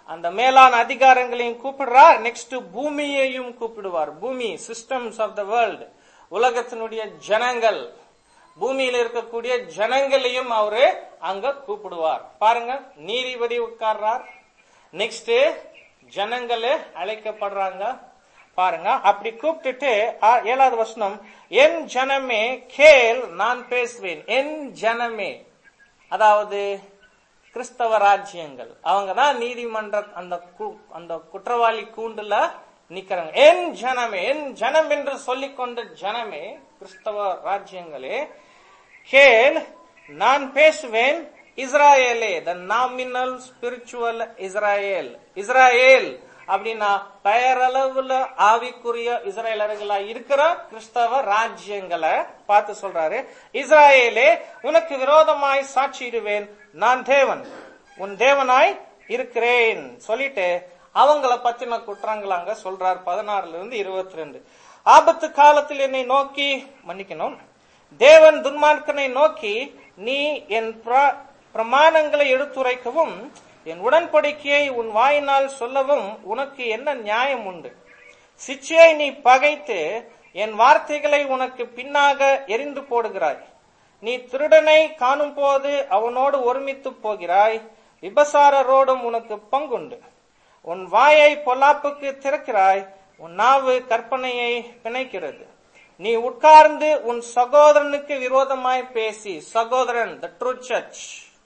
Speaker 1: அந்த மேலான அதிகாரங்களையும் கூப்பிடுறார் நெக்ஸ்ட் பூமியையும் கூப்பிடுவார் பூமி சிஸ்டம்ஸ் ஆஃப் த வேர்ல்ட் உலகத்தினுடைய ஜனங்கள் பூமியில இருக்கக்கூடிய ஜனங்களையும் அவரு அங்க கூப்பிடுவார் பாருங்க நீதிபதி உட்கார்றார் நெக்ஸ்ட் ஜனங்களே அழைக்கப்படுறாங்க பாருங்க அப்படி கூப்பிட்டுட்டு ஆ, ஏழாவது வசனம் என் ஜனமே கேள் நான் பேசுவேன் என் ஜனமே அதாவது கிறிஸ்தவ ராஜ்யங்கள் அவங்க தான் நீதிமன்ற அந்த கு- அந்த குற்றவாளி கூண்டுல நிக்கிறாங்க என் ஜனமே என் ஜனம் என்று சொல்லிக்கொண்ட ஜனமே கிறிஸ்தவ ராஜ்யங்களே கேள் நான் பேசுவேன் இஸ்ராயேலே the nominal spiritual Israel Israel அப்படின்னா பெயரளவுல ஆவிக்குரிய இஸ்ரேலர்களா இருக்கிற கிறிஸ்தவ ராஜ்யங்களை பார்த்து சொல்றாரு இஸ்ராயேலே உனக்கு விரோதமாய் சாட்சியிடுவேன் நான் தேவன் உன் தேவனாய் இருக்கிறேன் சொல்லிட்டு அவங்கள பத்தின குற்றங்கள் அங்க சொல்றார் பதினாறுல இருந்து இருபத்தி ரெண்டு ஆபத்து காலத்தில் என்னை நோக்கி மன்னிக்கணும் தேவன் துன்மார்க்கனை நோக்கி நீ என் பிர- பிரமாணங்களை எடுத்துரைக்கவும் என் உடன்படிக்கையை உன் வாயினால் சொல்லவும் உனக்கு என்ன நியாயம் உண்டு சிச்சையை நீ பகைத்து என் வார்த்தைகளை உனக்கு பின்னாக எரிந்து போடுகிறாய் நீ திருடனை காணும் போது அவனோடு ஒருமித்து போகிறாய் விபசாரரோடும் உனக்கு பங்குண்டு உன் வாயை பொல்லாப்புக்கு திறக்கிறாய் உன் நாவு கற்பனையை பிணைக்கிறது நீ உட்கார்ந்து உன் சகோதரனுக்கு விரோதமாய் பேசி சகோதரன் த ட்ரூ சர்ச்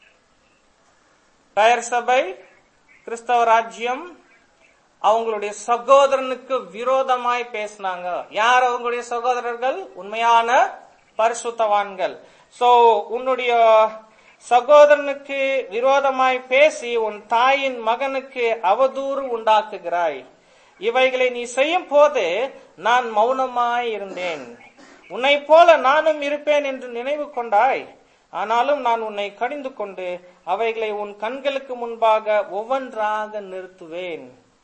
Speaker 1: பெயர் சபை கிறிஸ்தவ ராஜ்யம் அவங்களுடைய சகோதரனுக்கு விரோதமாய் பேசினாங்க யார் அவங்களுடைய சகோதரர்கள் உண்மையான பரிசுத்தவான்கள் சோ உன்னுடைய சகோதரனுக்கு விரோதமாய் பேசி உன் தாயின் மகனுக்கு அவதூறு உண்டாக்குகிறாய் இவைகளை நீ செய்யும் போது நான் மௌனமாய் இருந்தேன் உன்னை போல நானும் இருப்பேன் என்று நினைவு கொண்டாய் ஆனாலும் நான் உன்னை கடிந்து கொண்டு அவைகளை உன் கண்களுக்கு முன்பாக ஒவ்வொன்றாக நிறுத்துவேன்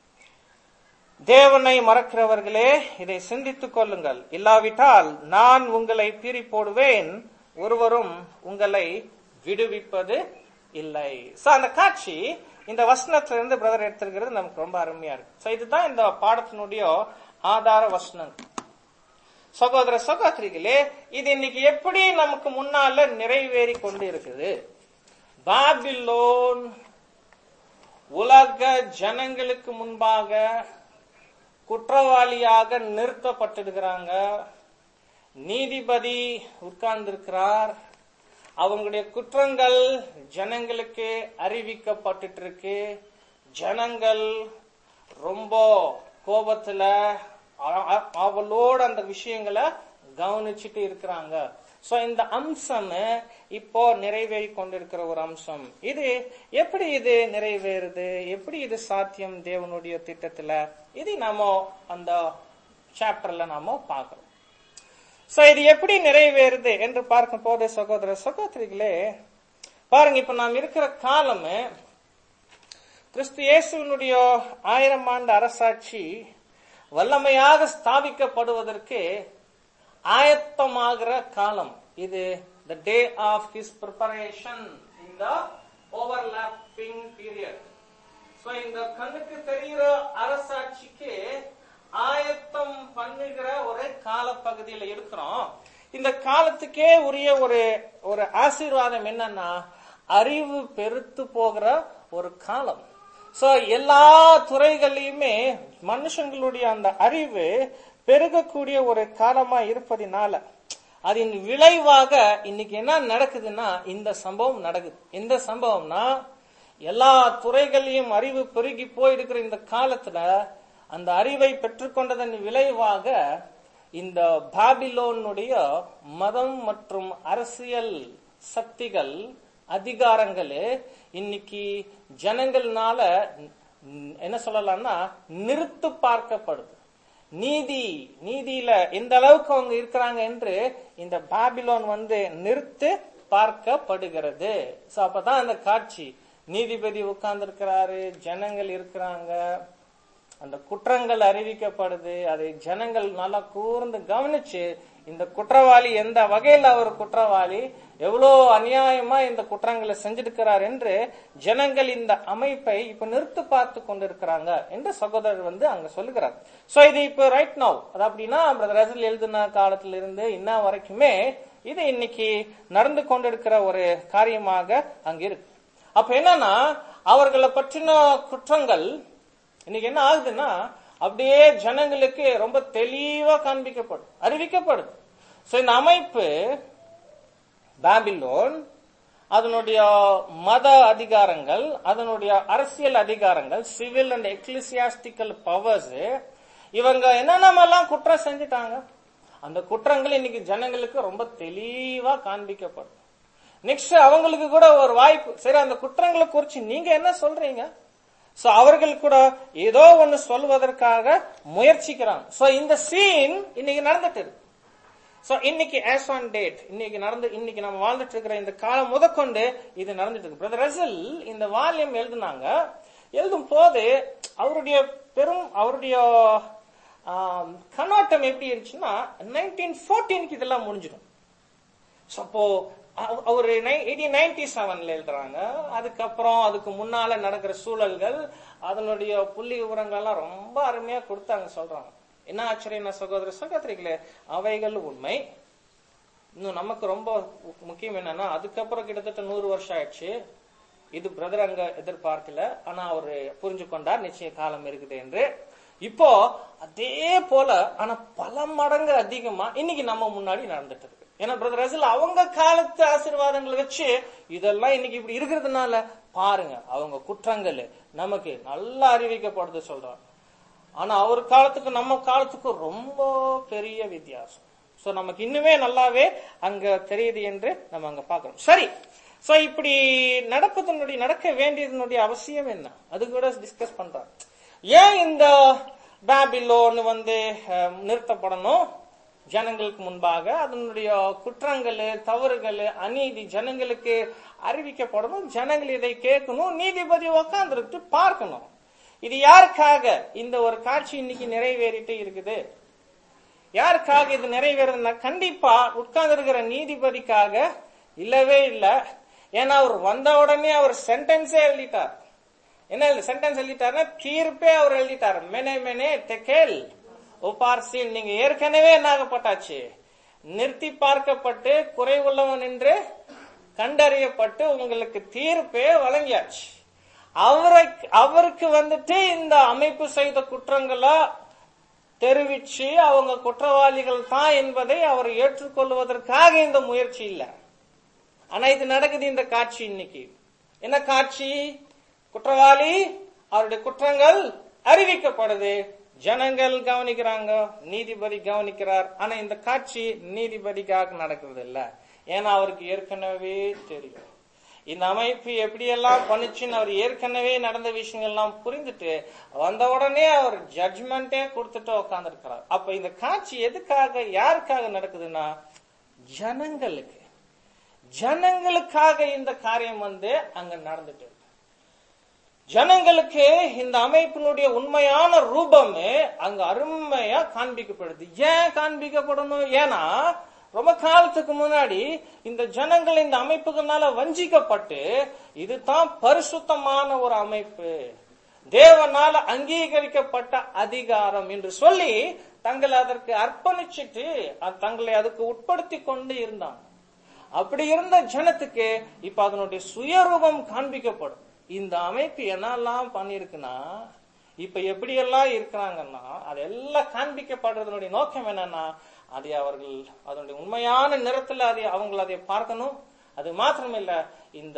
Speaker 1: தேவனை மறக்கிறவர்களே இதை சிந்தித்துக் கொள்ளுங்கள் இல்லாவிட்டால் நான் உங்களை பீறி போடுவேன் ஒருவரும் உங்களை விடுவிப்பது இல்லை சோ அந்த காட்சி இந்த வசனத்திலிருந்து பிரதர் எடுத்திருக்கிறது நமக்கு ரொம்ப அருமையா இருக்கு சோ இதுதான் இந்த பாடத்தினுடைய ஆதார வசனம் சகோதர சகோதரிகளே இது இன்னைக்கு எப்படி நமக்கு முன்னால நிறைவேறி கொண்டு இருக்குது பாபிலோன் உலக ஜனங்களுக்கு முன்பாக குற்றவாளியாக நிறுத்தப்பட்டிருக்கிறாங்க நீதிபதி உட்கார்ந்திருக்கிறார் அவங்களுடைய குற்றங்கள் ஜனங்களுக்கு அறிவிக்கப்பட்டுட்டு இருக்கு ஜனங்கள் ரொம்ப கோபத்துல அ- அ- அவளோட அந்த விஷயங்களை கவனிச்சுட்டு இருக்கிறாங்க சோ இந்த அம்சம் இப்போ நிறைவேறி கொண்டிருக்கிற ஒரு அம்சம் இது எப்படி இது நிறைவேறுது எப்படி இது சாத்தியம் தேவனுடைய திட்டத்துல இது நாம அந்த சாப்டர்ல நாம பார்க்கிறோம் சோ இது எப்படி நிறைவேறுது என்று பார்க்கும் போது சகோதர சகோதரிகளே பாருங்க இப்ப நாம் இருக்கிற காலம் கிறிஸ்து இயேசுவினுடைய ஆயிரம் ஆண்டு அரசாட்சி வல்லமையாக ஸ்தாபிக்கப்படுவதற்கு ஆயத்தமாகிற காலம் இது the day of his preparation in the overlapping period so இந்த கண்ணுக்கு தெரிகிற அரசாட்சிக்கு ஆயத்தம் பண்ணுகிற ஒரு காலப்பகுதியில இருக்கிறோம் இந்த காலத்துக்கே உரிய ஒரு ஒரு ஆசீர்வாதம் என்னன்னா அறிவு பெருத்து போகிற ஒரு காலம் சோ எல்லா துறைகள்லயுமே மனுஷங்களுடைய அந்த அறிவு பெருகக்கூடிய ஒரு காலமா இருப்பதினால அதன் விளைவாக இன்னைக்கு என்ன நடக்குதுன்னா இந்த சம்பவம் நடக்குது இந்த சம்பவம்னா எல்லா துறைகளையும் அறிவு பெருகி போயிருக்கிற இந்த காலத்துல அந்த அறிவை பெற்றுக்கொண்டதன் விளைவாக இந்த பாபிலோனுடைய மதம் மற்றும் அரசியல் சக்திகள் அதிகாரங்கள் இன்னைக்கு ஜனங்கள்னால ம், என்ன சொல்லலாம்னா நிறுத்து பார்க்கப்படுது நீதி நீதியில எந்த அளவுக்கு அவங்க இருக்கிறாங்க என்று இந்த பாபிலோன் வந்து நிறுத்து பார்க்கப்படுகிறது சோ அப்பதான் அந்த காட்சி நீதிபதி உட்கார்ந்து இருக்கிறாரு ஜனங்கள் இருக்கிறாங்க அந்த குற்றங்கள் அறிவிக்கப்படுது அதை ஜனங்கள் நல்லா கூர்ந்து கவனிச்சு இந்த குற்றவாளி எந்த வகையில் அவர் குற்றவாளி எவ்வளோ அநியாயமா இந்த குற்றங்களை செஞ்சிருக்கிறார் என்று ஜனங்கள் இந்த அமைப்பை இப்ப நிறுத்து பார்த்து கொண்டிருக்கிறாங்க என்று சகோதரர் வந்து அங்க சொல்லுகிறார் சோ இது இப்ப ரைட் நவ் அது அப்படின்னா பிரதர் ரசல் எழுதின காலத்துல இருந்து இன்ன வரைக்குமே இது இன்னைக்கு நடந்து கொண்டிருக்கிற ஒரு காரியமாக அங்க இருக்கு அப்ப என்னன்னா அவர்களை பற்றின குற்றங்கள் இன்னைக்கு என்ன ஆகுதுன்னா அப்படியே ஜனங்களுக்கு ரொம்ப தெளிவா காண்பிக்கப்படும் அறிவிக்கப்படுது சோ இந்த அமைப்பு பாபிலோன் அதனுடைய மத அதிகாரங்கள் அதனுடைய அரசியல் அதிகாரங்கள் சிவில் அண்ட் எக்லிசியாஸ்டிக்கல் பவர்ஸ் இவங்க என்னென்னமெல்லாம் குற்றம் செஞ்சுட்டாங்க அந்த குற்றங்கள் இன்னைக்கு ஜனங்களுக்கு ரொம்ப தெளிவா காண்பிக்கப்படும் நெக்ஸ்ட் அவங்களுக்கு கூட ஒரு வாய்ப்பு சரி அந்த குற்றங்களை குறிச்சு நீங்க என்ன சொல்றீங்க சோ அவர்கள் கூட ஏதோ ஒன்னு சொல்வதற்காக முயற்சிக்கிறாங்க சோ இந்த சீன் இன்னைக்கு நடந்துட்டு இருக்கு சோ இன்னைக்கு ஆஸ் ஆன் டேட் இன்னைக்கு நடந்து இன்னைக்கு நம்ம வாழ்ந்துட்டு இருக்கிற இந்த காலம் முதற்கொண்டு இது நடந்துட்டு இருக்கு பிரதர் ரசல் இந்த வால்யம் எழுதுனாங்க எழுதும் போது அவருடைய பெரும் அவருடைய ஆம், கண்ணோட்டம் எப்படி இருந்துச்சுன்னா நைன்டீன் ஃபோர்டீனுக்கு இதெல்லாம் முடிஞ்சிடும் So, அப்போ அவ- அவரு எயிட்டீன் நைன்டி செவன்ல எழுதுறாங்க அதுக்கப்புறம் அதுக்கு முன்னால நடக்கிற சூழல்கள் அதனுடைய புள்ளி விவரங்கள் எல்லாம் ரொம்ப அருமையா கொடுத்தாங்க சொல்றாங்க என்ன ஆச்சரியம் சகோதர சகோதரிகளே அவைகள் உண்மை இன்னும் நமக்கு ரொம்ப மு- முக்கியம் என்னன்னா அதுக்கப்புறம் கிட்டத்தட்ட நூறு வருஷம் ஆயிடுச்சு இது பிரதர் அங்க எதிர்பார்க்கல ஆனா அவரு புரிஞ்சு கொண்டார் நிச்சய காலம் இருக்குது என்று இப்போ அதே போல ஆனா பல மடங்கு அதிகமா இன்னைக்கு நம்ம முன்னாடி நடந்துட்டு இருக்கு ஏன்னா பிரதர் ரசல் அவங்க காலத்து ஆசீர்வாதங்களை வச்சு இதெல்லாம் இன்னைக்கு இப்படி இருக்கிறதுனால பாருங்க அவங்க குற்றங்கள் நமக்கு நல்லா அறிவிக்கப்படுது சொல்றாங்க ஆனா அவர் காலத்துக்கு நம்ம காலத்துக்கு ரொம்ப பெரிய வித்தியாசம் சோ நமக்கு இன்னுமே நல்லாவே அங்க தெரியுது என்று நம்ம அங்க பாக்குறோம் சரி சோ இப்படி நடப்பதனுடைய நடக்க வேண்டியதனுடைய அவசியம் என்ன அது கூட டிஸ்கஸ் பண்றாங்க ஏன் இந்த பேபிலோன் வந்து அஹ், நிறுத்தப்படணும் ஜனங்களுக்கு முன்பாக அதனுடைய குற்றங்கள் தவறுகள் அநீதி ஜனங்களுக்கு அறிவிக்கப்படணும் ஜனங்கள் இதை கேட்கணும் நீதிபதி உக்காந்துருக்கு பார்க்கணும் இது யாருக்காக இந்த ஒரு காட்சி இன்னைக்கு நிறைவேறிட்டு இருக்குது யாருக்காக இது நிறைவேறதுன்னா கண்டிப்பா உட்கார்ந்து இருக்கிற நீதிபதிக்காக இல்லவே இல்ல ஏன்னா அவர் வந்த உடனே அவர் சென்டென்ஸே எழுதிட்டார் என்ன சென்டென்ஸ் எழுதிட்டாருன்னா தீர்ப்பே அவர் எழுதிட்டார் மெனே மெனே தெக்கேல் உபார்சின் நீங்க ஏற்கனவே என்னாகப்பட்டாச்சு நிறுத்தி பார்க்கப்பட்டு குறைவுள்ளவன் என்று கண்டறியப்பட்டு உங்களுக்கு தீர்ப்பே வழங்கியாச்சு அவரை அவருக்கு வந்துட்டு இந்த அமைப்பு செய்த குற்றங்களா தெரிவிச்சு அவங்க குற்றவாளிகள் தான் என்பதை அவர் ஏற்றுக்கொள்வதற்காக இந்த முயற்சி இல்ல ஆனா இது நடக்குது இந்த காட்சி இன்னைக்கு என்ன காட்சி குற்றவாளி அவருடைய குற்றங்கள் அறிவிக்கப்படுது ஜனங்கள் கவனிக்கிறாங்க நீதிபதி கவனிக்கிறார் ஆனா இந்த காட்சி நீதிபதிக்காக நடக்கிறது இல்ல ஏன்னா அவருக்கு ஏற்கனவே தெரியும் இந்த அமைப்பு எப்படியெல்லாம் பண்ணுச்சுன்னு அவர் ஏற்கனவே நடந்த விஷயங்கள்லாம் புரிந்துட்டு வந்த உடனே அவர் ஜட்ஜ்மெண்டே கொடுத்துட்டு உட்கார்ந்துருக்கிறார் அப்ப இந்த காட்சி எதுக்காக யாருக்காக நடக்குதுன்னா ஜனங்களுக்கு ஜனங்களுக்காக இந்த காரியம் வந்து அங்க நடந்துட்டு இருக்கு. ஜனங்களுக்கு இந்த அமைப்பினுடைய உண்மையான ரூபமே அங்க அருமையா காண்பிக்கப்படுது ஏன் காண்பிக்கப்படணும் ஏன்னா ரொம்ப காலத்துக்கு முன்னாடி இந்த ஜனங்கள் இந்த அமைப்புகளால வஞ்சிக்கப்பட்டு இதுதான் பரிசுத்தமான ஒரு அமைப்பு தேவனால அங்கீகரிக்கப்பட்ட அதிகாரம் என்று சொல்லி தங்களை அதற்கு அர்ப்பணிச்சிட்டு அ- தங்களை அதுக்கு உட்படுத்தி கொண்டு இருந்தாங்க அப்படி இருந்த ஜனத்துக்கு இப்ப அதனுடைய சுயரூபம் காண்பிக்கப்படும் இந்த அமைப்பு என்னெல்லாம் பண்ணிருக்குன்னா இப்ப எப்படியெல்லாம் இருக்கிறாங்கன்னா அதெல்லாம் காண்பிக்கப்படுறதனுடைய நோக்கம் என்னன்னா அதை அவர்கள் அதனுடைய உண்மையான நிறத்துல அதை அவங்க அதை பார்க்கணும் அது மாத்திரமில்ல இந்த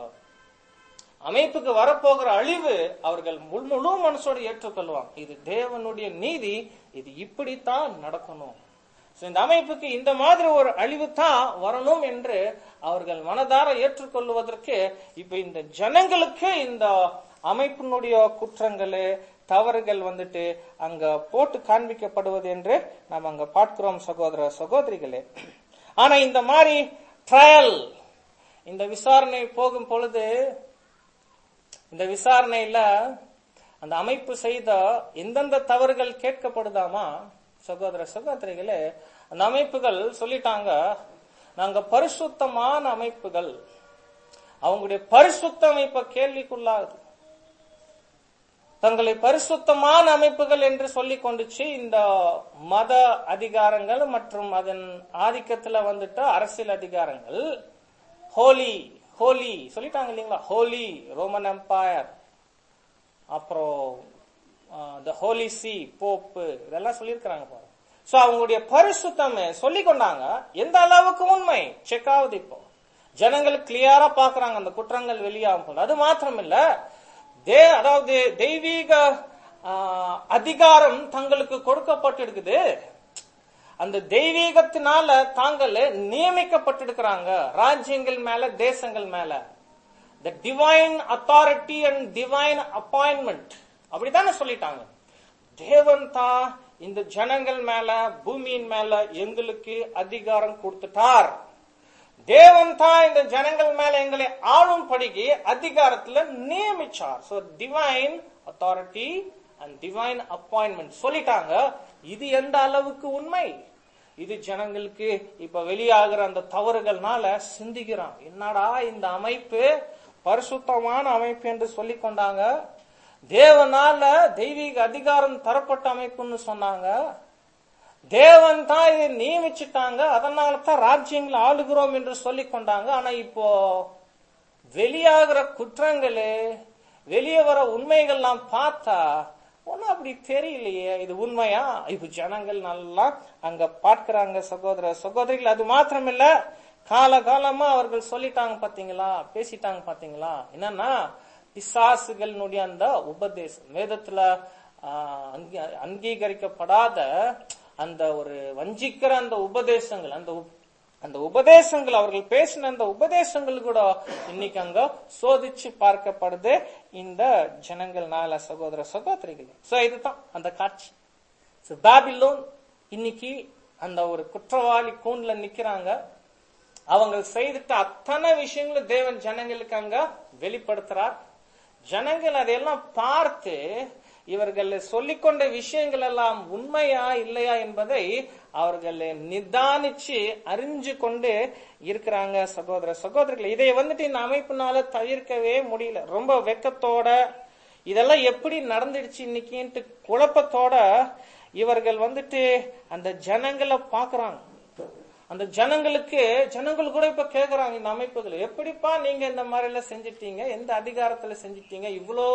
Speaker 1: அமைப்புக்கு வரப்போகிற அழிவு அவர்கள் முழு முழு மனசோடு ஏற்றுக்கொள்வாங்க இது தேவனுடைய நீதி இது இப்படித்தான் நடக்கணும் So, இந்த அமைப்புக்கு இந்த மாதிரி ஒரு அழிவு தான் வரணும் என்று அவர்கள் மனதார ஏற்றுக்கொள்வதற்கு இப்ப இந்த ஜனங்களுக்கு இந்த அமைப்பினுடைய குற்றங்கள் தவறுகள் வந்துட்டு அங்க போட்டு காண்பிக்கப்படுவது என்று நாம் அங்க பார்க்கிறோம் சகோதர சகோதரிகளே ஆனா இந்த மாதிரி ட்ரையல் இந்த விசாரணை போகும் பொழுது இந்த விசாரணையில அந்த அமைப்பு செய்த எந்தெந்த தவறுகள் கேட்கப்படுதாமா சகோதர சகோதரிகளே அந்த அமைப்புகள் சொல்லிட்டாங்க நாங்க பரிசுத்தமான அமைப்புகள் அவங்களுடைய பரிசுத்தம் இப்ப கேள்விக்குள்ளாகுது தங்களை பரிசுத்தமான அமைப்புகள் என்று சொல்லிக் கொண்டுச்சு இந்த மத அதிகாரங்கள் மற்றும் அதன் ஆதிக்கத்துல வந்துட்டு அரசியல் அதிகாரங்கள் ஹோலி ஹோலி சொல்லிட்டாங்க இல்லைங்களா ஹோலி ரோமன் எம்பையர் அப்புறம் த ஹோலி சி போப்பு இதெல்லாம் சொல்லியிருக்கிறாங்க பாருங்க சோ அவங்களுடைய பரிசுத்தமே சொல்லிக் கொண்டாங்க எந்த அளவுக்கு உண்மை செக் ஆகுது இப்போ ஜனங்கள் கிளியரா பாக்குறாங்க அந்த குற்றங்கள் வெளியாகும் போது அது மாத்திரம் இல்ல தே அதாவது தெய்வீக ஆ, அதிகாரம் தங்களுக்கு கொடுக்கப்பட்டிருக்குது அந்த தெய்வீகத்தினால தாங்கள் நியமிக்கப்பட்டிருக்கிறாங்க ராஜ்யங்கள் மேல தேசங்கள் மேல the divine authority and divine appointment அப்படித்தானே சொல்லிட்டாங்க தேவன் தான் இந்த ஜனங்கள் மேல பூமியின் மேல எங்களுக்கு அதிகாரம் கொடுத்துட்டார் தேவன் தான் இந்த ஜனங்கள் மேல எங்களை ஆளும் படிக்கு அதிகாரத்துல நியமிச்சார் so divine authority and divine appointment சொல்லிட்டாங்க இது எந்த அளவுக்கு உண்மை இது ஜனங்களுக்கு இப்ப வெளியாகிற அந்த தவறுகள்னால சிந்திக்கிறான் என்னடா இந்த அமைப்பு பரிசுத்தமான அமைப்பு என்று சொல்லிக் கொண்டாங்க தேவனால தெய்வீக அதிகாரம் தரப்பட்ட அமைப்புன்னு சொன்னாங்க தேவன் தான் இதை நியமிச்சுட்டாங்க அதனால தான் ராஜ்யங்களை ஆளுகிறோம் என்று சொல்லிக் கொண்டாங்க ஆனா இப்போ வெளியாகிற குற்றங்களு வெளியே வர உண்மைகள்லாம் பார்த்தா ஒன்னும் அப்படி தெரியலையே இது உண்மையா இப்ப ஜனங்கள் நல்லா அங்க பார்க்கிறாங்க சகோதர சகோதரிகள் அது மாத்திரம் இல்ல காலகாலமா அவர்கள் சொல்லிட்டாங்க பாத்தீங்களா பேசிட்டாங்க பாத்தீங்களா என்னன்னா பிசாசுகளினுடைய அந்த உபதேசம் வேதத்துல ஆஹ், அங்கீ- அங்கீகரிக்கப்படாத அந்த ஒரு வஞ்சிக்கிற அந்த உபதேசங்கள் அந்த உப்- அந்த உபதேசங்கள் அவர்கள் பேசின அந்த உபதேசங்கள் கூட இன்னைக்கு அங்க சோதிச்சு பார்க்கப்படுது இந்த ஜனங்கள்னால சகோதர சகோதரிகள் சோ இதுதான் அந்த காட்சி So, பாபிலோன் இன்னைக்கு அந்த ஒரு குற்றவாளி கூண்டுல நிக்கிறாங்க அவங்க செய்துட்ட அத்தனை விஷயங்களும் தேவன் ஜனங்களுக்கு அங்க வெளிப்படுத்துறார் ஜனங்கள் அதையெல்லாம் பார்த்து இவர்கள் சொல்லிக்கொண்ட விஷயங்கள் எல்லாம் உண்மையா இல்லையா என்பதை அவர்கள் நிதானிச்சு அறிஞ்சு கொண்டு இருக்கிறாங்க சகோதர சகோதரர்கள் இதை வந்துட்டு இந்த அமைப்புனால தவிர்க்கவே முடியல ரொம்ப வெக்கத்தோட இதெல்லாம் எப்படி நடந்துடுச்சு இன்னைக்குன்ட்டு குழப்பத்தோட இவர்கள் வந்துட்டு அந்த ஜனங்களை பாக்குறாங்க அந்த ஜனங்களுக்கு ஜனங்கள் கூட இப்ப கேக்குறாங்க இந்த அமைப்புகள் எப்படிப்பா நீங்க இந்த மாதிரி எல்லாம் செஞ்சிட்டீங்க எந்த அதிகாரத்துல செஞ்சிட்டீங்க இவ்வளோ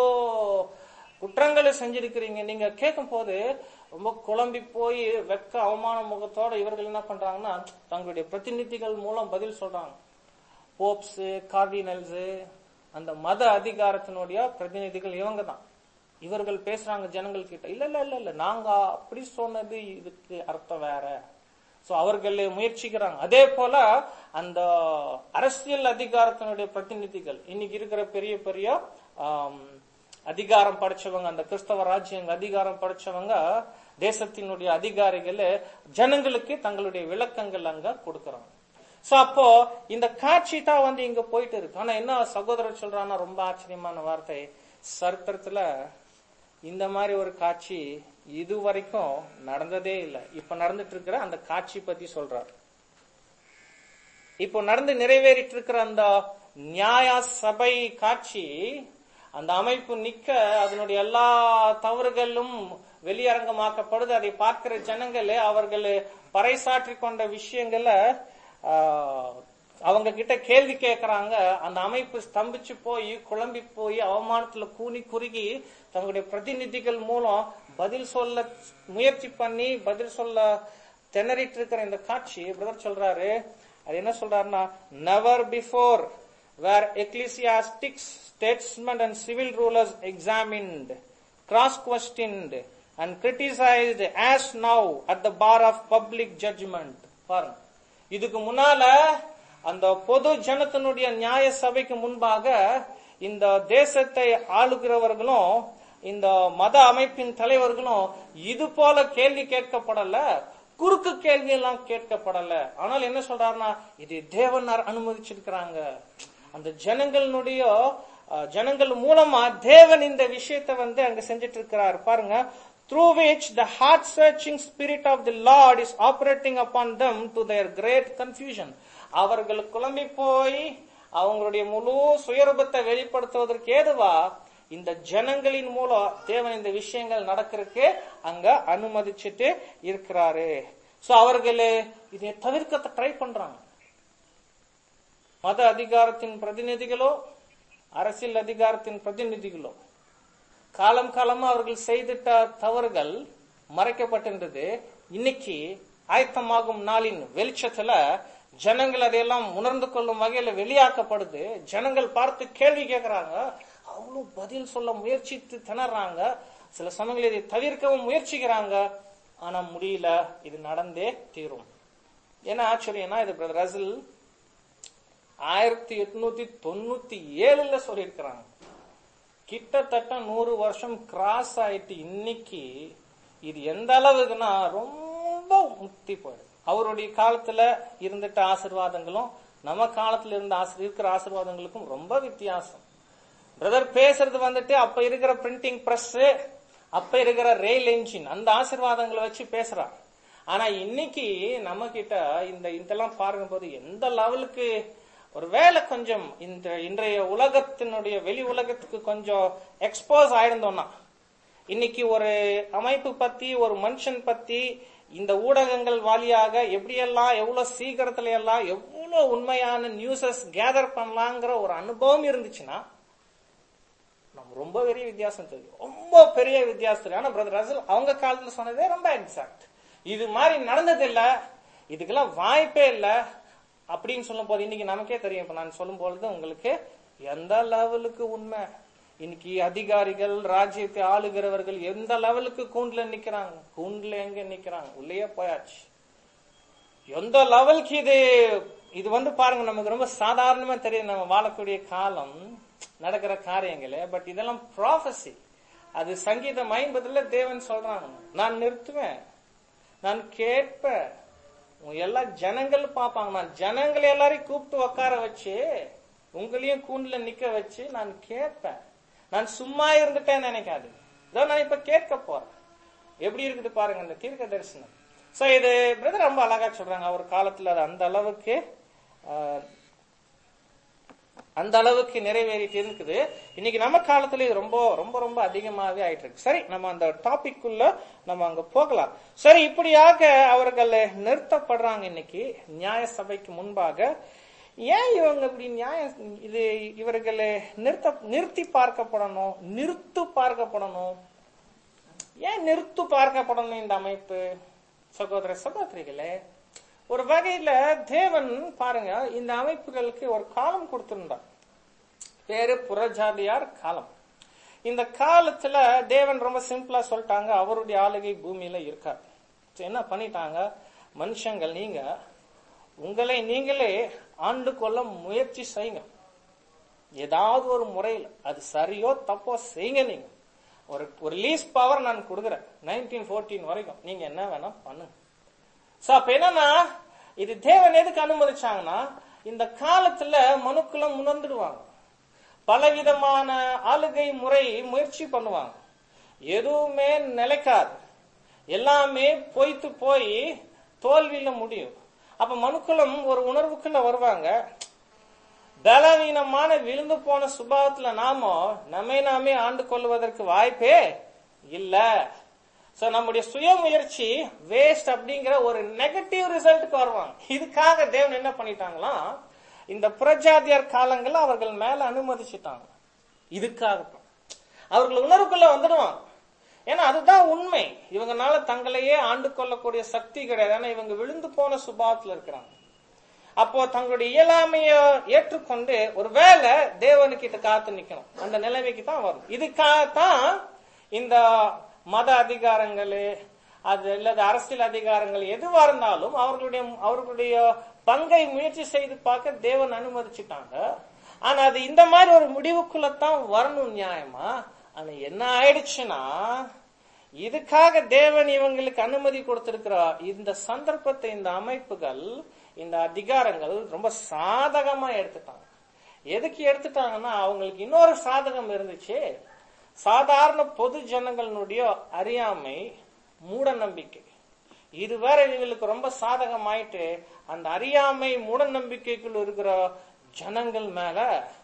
Speaker 1: குற்றங்களை செஞ்சிருக்கிறீங்க நீங்க கேட்கும் போது ரொம்ப குழம்பி போய் வெக்க அவமான முகத்தோட இவர்கள் என்ன பண்றாங்கன்னா தங்களுடைய பிரதிநிதிகள் மூலம் பதில் சொல்றாங்க போப்ஸ் கார்டினல்ஸ் அந்த மத அதிகாரத்தினுடைய பிரதிநிதிகள் இவங்க தான் இவர்கள் பேசுறாங்க ஜனங்கள் கிட்ட இல்ல இல்ல இல்ல இல்ல நாங்க அப்படி சொன்னது இதுக்கு அர்த்தம் வேற சோ அவர்கள் முயற்சிக்கிறாங்க அதே போல அந்த அரசியல் அதிகாரத்தினுடைய பிரதிநிதிகள் இன்னைக்கு இருக்கிற பெரிய பெரிய ஆம், அதிகாரம் படைச்சவங்க அந்த கிறிஸ்தவ ராஜ்யங்க அதிகாரம் படைச்சவங்க தேசத்தினுடைய அதிகாரிகள் ஜனங்களுக்கு தங்களுடைய விளக்கங்கள் அங்க கொடுக்கறாங்க சோ அப்போ இந்த காட்சி தான் வந்து இங்க போயிட்டு இருக்கு ஆனா என்ன சகோதரர் சொல்றான்னா ரொம்ப ஆச்சரியமான வார்த்தை சரித்திரத்துல இந்த மாதிரி ஒரு காட்சி இது வரைக்கும் நடந்ததே இல்லை இப்ப நடந்துட்டு இருக்கிற அந்த காட்சி பத்தி சொல்றார் இப்போ நடந்து நிறைவேறிட்டு இருக்கிற அந்த நியாய சபை காட்சி அந்த அமைப்பு நிக்க அதனுடைய எல்லா தவறுகளும் வெளியரங்கமாக்கப்படுது அதை பார்க்கிற ஜனங்கள் அவர்கள் பறைசாற்றி கொண்ட விஷயங்களை ஆஹ், அவங்க கிட்ட கேள்வி கேட்கறாங்க அந்த அமைப்பு ஸ்தம்பிச்சு போய் குழம்பி போய் அவமானத்துல கூனி குறுகி தங்களுடைய பிரதிநிதிகள் மூலம் பதில் சொல்ல முயற்சி பண்ணி பதில் சொல்ல திணறிட்டு இருக்கிற இந்த காட்சி பிரதர் சொல்றாரு அது என்ன சொல்றாருன்னா never before were ecclesiastics statesmen and civil rulers examined cross questioned and criticized as now at the bar of public judgment பாருங்க இதுக்கு முன்னால அந்த பொது ஜனத்தினுடைய நியாய சபைக்கு முன்பாக இந்த தேசத்தை ஆளுகிறவர்களும் இந்த மத அமைப்பின் தலைவர்களும் இது போல கேள்வி கேட்கப்படல குறுக்கு கேள்வி எல்லாம் கேட்கப்படல ஆனால் என்ன சொல்றாருன்னா இது தேவனார் அனுமதிச்சிருக்கிறாங்க அந்த ஜனங்களுடைய அஹ், ஜனங்கள் மூலமா தேவன் இந்த விஷயத்தை வந்து அங்க செஞ்சிட்டு இருக்கிறார் பாருங்க through which the heart searching spirit of the lord is operating upon them to their great confusion அவர்கள் குழம்பி போய் அவங்களுடைய முழு சுயரூபத்தை வெளிப்படுத்துவதற்கு ஏதுவா இந்த ஜனங்களின் மூலம் தேவன் இந்த விஷயங்கள் நடக்கிறதுக்கு அங்க அனுமதிச்சுட்டு இருக்கிறாரு சோ அவர்கள் இதை தவிர்க்க ட்ரை பண்றாங்க மத அதிகாரத்தின் பிரதிநிதிகளோ அரசியல் அதிகாரத்தின் பிரதிநிதிகளோ காலம் காலமா அவர்கள் செய்திட்ட தவறுகள் மறைக்கப்பட்டிருந்தது இன்னைக்கு ஆயத்தமாகும் நாளின் வெளிச்சத்துல ஜனங்கள் அதையெல்லாம் உணர்ந்து கொள்ளும் வகையில வெளியாக்கப்படுது ஜனங்கள் பார்த்து கேள்வி கேட்கறாங்க அவ்வளவு பதில் சொல்ல முயற்சித்து திணறாங்க சில சமயங்கள் இதை தவிர்க்கவும் முயற்சிக்கிறாங்க ஆனா முடியல இது நடந்தே தீரும் என்ன ஆச்சரியம்னா இது பிரதர் ரசில் ஆயிரத்தி எட்நூத்தி தொண்ணூத்தி ஏழுல சொல்லியிருக்கிறாங்க கிட்டத்தட்ட நூறு வருஷம் கிராஸ் ஆயிட்டு இன்னைக்கு இது எந்த அளவுக்குன்னா ரொம்ப முக்தி போயிடுது அவருடைய காலத்துல இருந்துட்ட ஆசிர்வாதங்களும் நம்ம காலத்துல இருந்த ஆசிர் இருக்கிற ஆசிர்வாதங்களுக்கும் ரொம்ப வித்தியாசம் பிரதர் பேசுறது வந்துட்டு அப்ப இருக்கிற பிரிண்டிங் பிரஸ் அப்ப இருக்கிற ரெயில் என்ஜின் அந்த ஆசிர்வாதங்களை வச்சு பேசுறான் ஆனா இன்னைக்கு நம்ம கிட்ட இந்த இதெல்லாம் பாருங்க போது எந்த லெவலுக்கு ஒருவேளை கொஞ்சம் இந்த இன்றைய உலகத்தினுடைய வெளி உலகத்துக்கு கொஞ்சம் எக்ஸ்போஸ் ஆயிருந்தோம்னா இன்னைக்கு ஒரு அமைப்பு பத்தி ஒரு மனுஷன் பத்தி இந்த ஊடகங்கள் வாலியாக எப்படியெல்லாம் எவ்வளவு சீக்கிரத்துல எல்லாம் எவ்வளவு உண்மையான நியூஸஸ் கேதர் பண்ணலாங்கிற ஒரு அனுபவம் இருந்துச்சுன்னா நம்ம ரொம்ப பெரிய வித்தியாசம் தெரியும் ரொம்ப பெரிய வித்தியாசம் தெரியும் ஆனா பிரதர் ரசல் அவங்க காலத்துல சொன்னதே ரொம்ப எக்ஸாக்ட் இது மாதிரி நடந்தது இல்ல இதுக்கெல்லாம் வாய்ப்பே இல்ல அப்படின்னு சொல்லும் போது இன்னைக்கு நமக்கே தெரியும் இப்ப நான் சொல்லும் பொழுது உங்களுக்கு எந்த லெவலுக்கு உண்மை இன்னைக்கு அதிகாரிகள் ராஜ்யத்தை ஆளுகிறவர்கள் எந்த லெவலுக்கு கூண்டுல நிக்கிறாங்க கூண்டுல எங்க நிக்கிறாங்க உள்ளேயே போயாச்சு எந்த லெவலுக்கு இது இது வந்து பாருங்க நமக்கு ரொம்ப சாதாரணமா தெரியும் நம்ம வாழக்கூடிய காலம் நடக்கிற காரியங்களே பட் இதெல்லாம் ப்ராஃபஸி அது சங்கீதம் ஐம்பதுல தேவன் சொல்றாங்க நான் நிறுத்துவேன் நான் கேட்பேன் உங்க எல்லா ஜனங்கள் பார்ப்பாங்க நான் ஜனங்களை எல்லாரையும் கூப்பிட்டு உட்கார வச்சு உங்களையும் கூண்டுல நிக்க வச்சு நான் கேட்பேன் நான் சும்மா இருந்துட்டேன்னு நினைக்காது இதோ நான் இப்ப கேட்க போறேன் எப்படி இருக்குது பாருங்க இந்த தீர்க்க தரிசனம் சோ இது பிரதர் ரொம்ப அழகா சொல்றாங்க அவர் காலத்துல அது அந்த அளவுக்கு ஆஹ், அந்த அளவுக்கு நிறைவேறிட்டு இருக்குது இன்னைக்கு நம்ம காலத்துல இது ரொம்ப ரொம்ப ரொம்ப அதிகமாவே ஆயிட்டு இருக்கு சரி நம்ம அந்த டாபிக் உள்ள நம்ம அங்க போகலாம் சரி இப்படியாக அவர்கள் நிறுத்தப்படுறாங்க இன்னைக்கு நியாய சபைக்கு முன்பாக ஏன் இவங்க இப்படி நியாயம் இது இவர்களை நிறுத்த நிறுத்தி பார்க்கப்படணும் நிறுத்து பார்க்கப்படணும் ஏன் நிறுத்து பார்க்கப்படணும் இந்த அமைப்பு சகோதர சகோதரிகளே ஒரு வகையில தேவன் பாருங்க இந்த அமைப்புகளுக்கு ஒரு காலம் கொடுத்திருந்தார் பேரு புறஜாதியார் காலம் இந்த காலத்துல தேவன் ரொம்ப சிம்பிளா சொல்லிட்டாங்க அவருடைய ஆளுகை பூமியில இருக்காது சரி, என்ன பண்ணிட்டாங்க மனுஷங்கள் நீங்க உங்களை நீங்களே ஆண்டு கொள்ள முயற்சி செய்யுங்க ஏதாவது ஒரு முறையில் அது சரியோ தப்போ செய்யுங்க நீங்க ஒரு ஒரு லீஸ் பவர் நான் கொடுக்குறேன் நைன்டீன் ஃபோர்டீன் வரைக்கும் நீங்க என்ன வேணா பண்ணுங்க சோ அப்ப என்னன்னா இது தேவன் எதுக்கு அனுமதிச்சாங்கன்னா இந்த காலத்துல மனுக்குலம் உணர்ந்துடுவாங்க பலவிதமான ஆளுகை முறை முயற்சி பண்ணுவாங்க எதுவுமே நிலைக்காது எல்லாமே பொய்த்து போய் தோல்வியில முடியும் அப்ப மனுக்குலம் ஒரு உணர்வுக்குள்ள வருவாங்க பலவீனமான விழுந்து போன சுபாவத்துல நாமோ நம்மை நாமே ஆண்டு கொள்வதற்கு வாய்ப்பே இல்ல சோ நம்முடைய சுய முயற்சி வேஸ்ட் அப்படிங்கிற ஒரு நெகட்டிவ் ரிசல்ட்டுக்கு வருவாங்க இதுக்காக தேவன் என்ன பண்ணிட்டாங்களாம் இந்த புரஜாதியார் காலங்கள்ல அவர்கள் மேல அனுமதிச்சுட்டாங்க இதுக்காக அவர்கள் உணர்வுக்குள்ள வந்துடுவாங்க ஏன்னா அதுதான் உண்மை இவங்கனால தங்களையே ஆண்டு கொள்ளக்கூடிய சக்தி கிடையாது ஏன்னா இவங்க விழுந்து போன சுபாவத்துல இருக்கிறாங்க அப்போ தங்களுடைய இயலாமைய ஏற்றுக்கொண்டு ஒருவேளை தேவனுக்கிட்ட காத்து நிக்கணும் அந்த நிலைமைக்கு தான் வரும் இதுக்காகத்தான் இந்த மத அதிகாரங்களே அது இல்லது அரசியல் அதிகாரங்கள் எதுவா இருந்தாலும் அவர்களுடைய அவர்களுடைய பங்கை முயற்சி செய்து பார்க்க தேவன் அனுமதிச்சுட்டாங்க ஆனா அது இந்த மாதிரி ஒரு முடிவுக்குள்ளதான் வரணும் நியாயமா ஆனா என்ன ஆயிடுச்சுன்னா இதுக்காக தேவன் இவங்களுக்கு அனுமதி கொடுத்திருக்கிற இந்த சந்தர்ப்பத்தை இந்த அமைப்புகள் இந்த அதிகாரங்கள் ரொம்ப சாதகமா எடுத்துட்டாங்க எதுக்கு எடுத்துட்டாங்கன்னா அவங்களுக்கு இன்னொரு சாதகம் இருந்துச்சு சாதாரண பொது ஜனங்களுடைய அறியாமை மூட நம்பிக்கை இது வேற இவங்களுக்கு ரொம்ப சாதகமாயிட்டு அந்த அறியாமை மூட நம்பிக்கைக்குள் இருக்கிற ஜனங்கள் மேல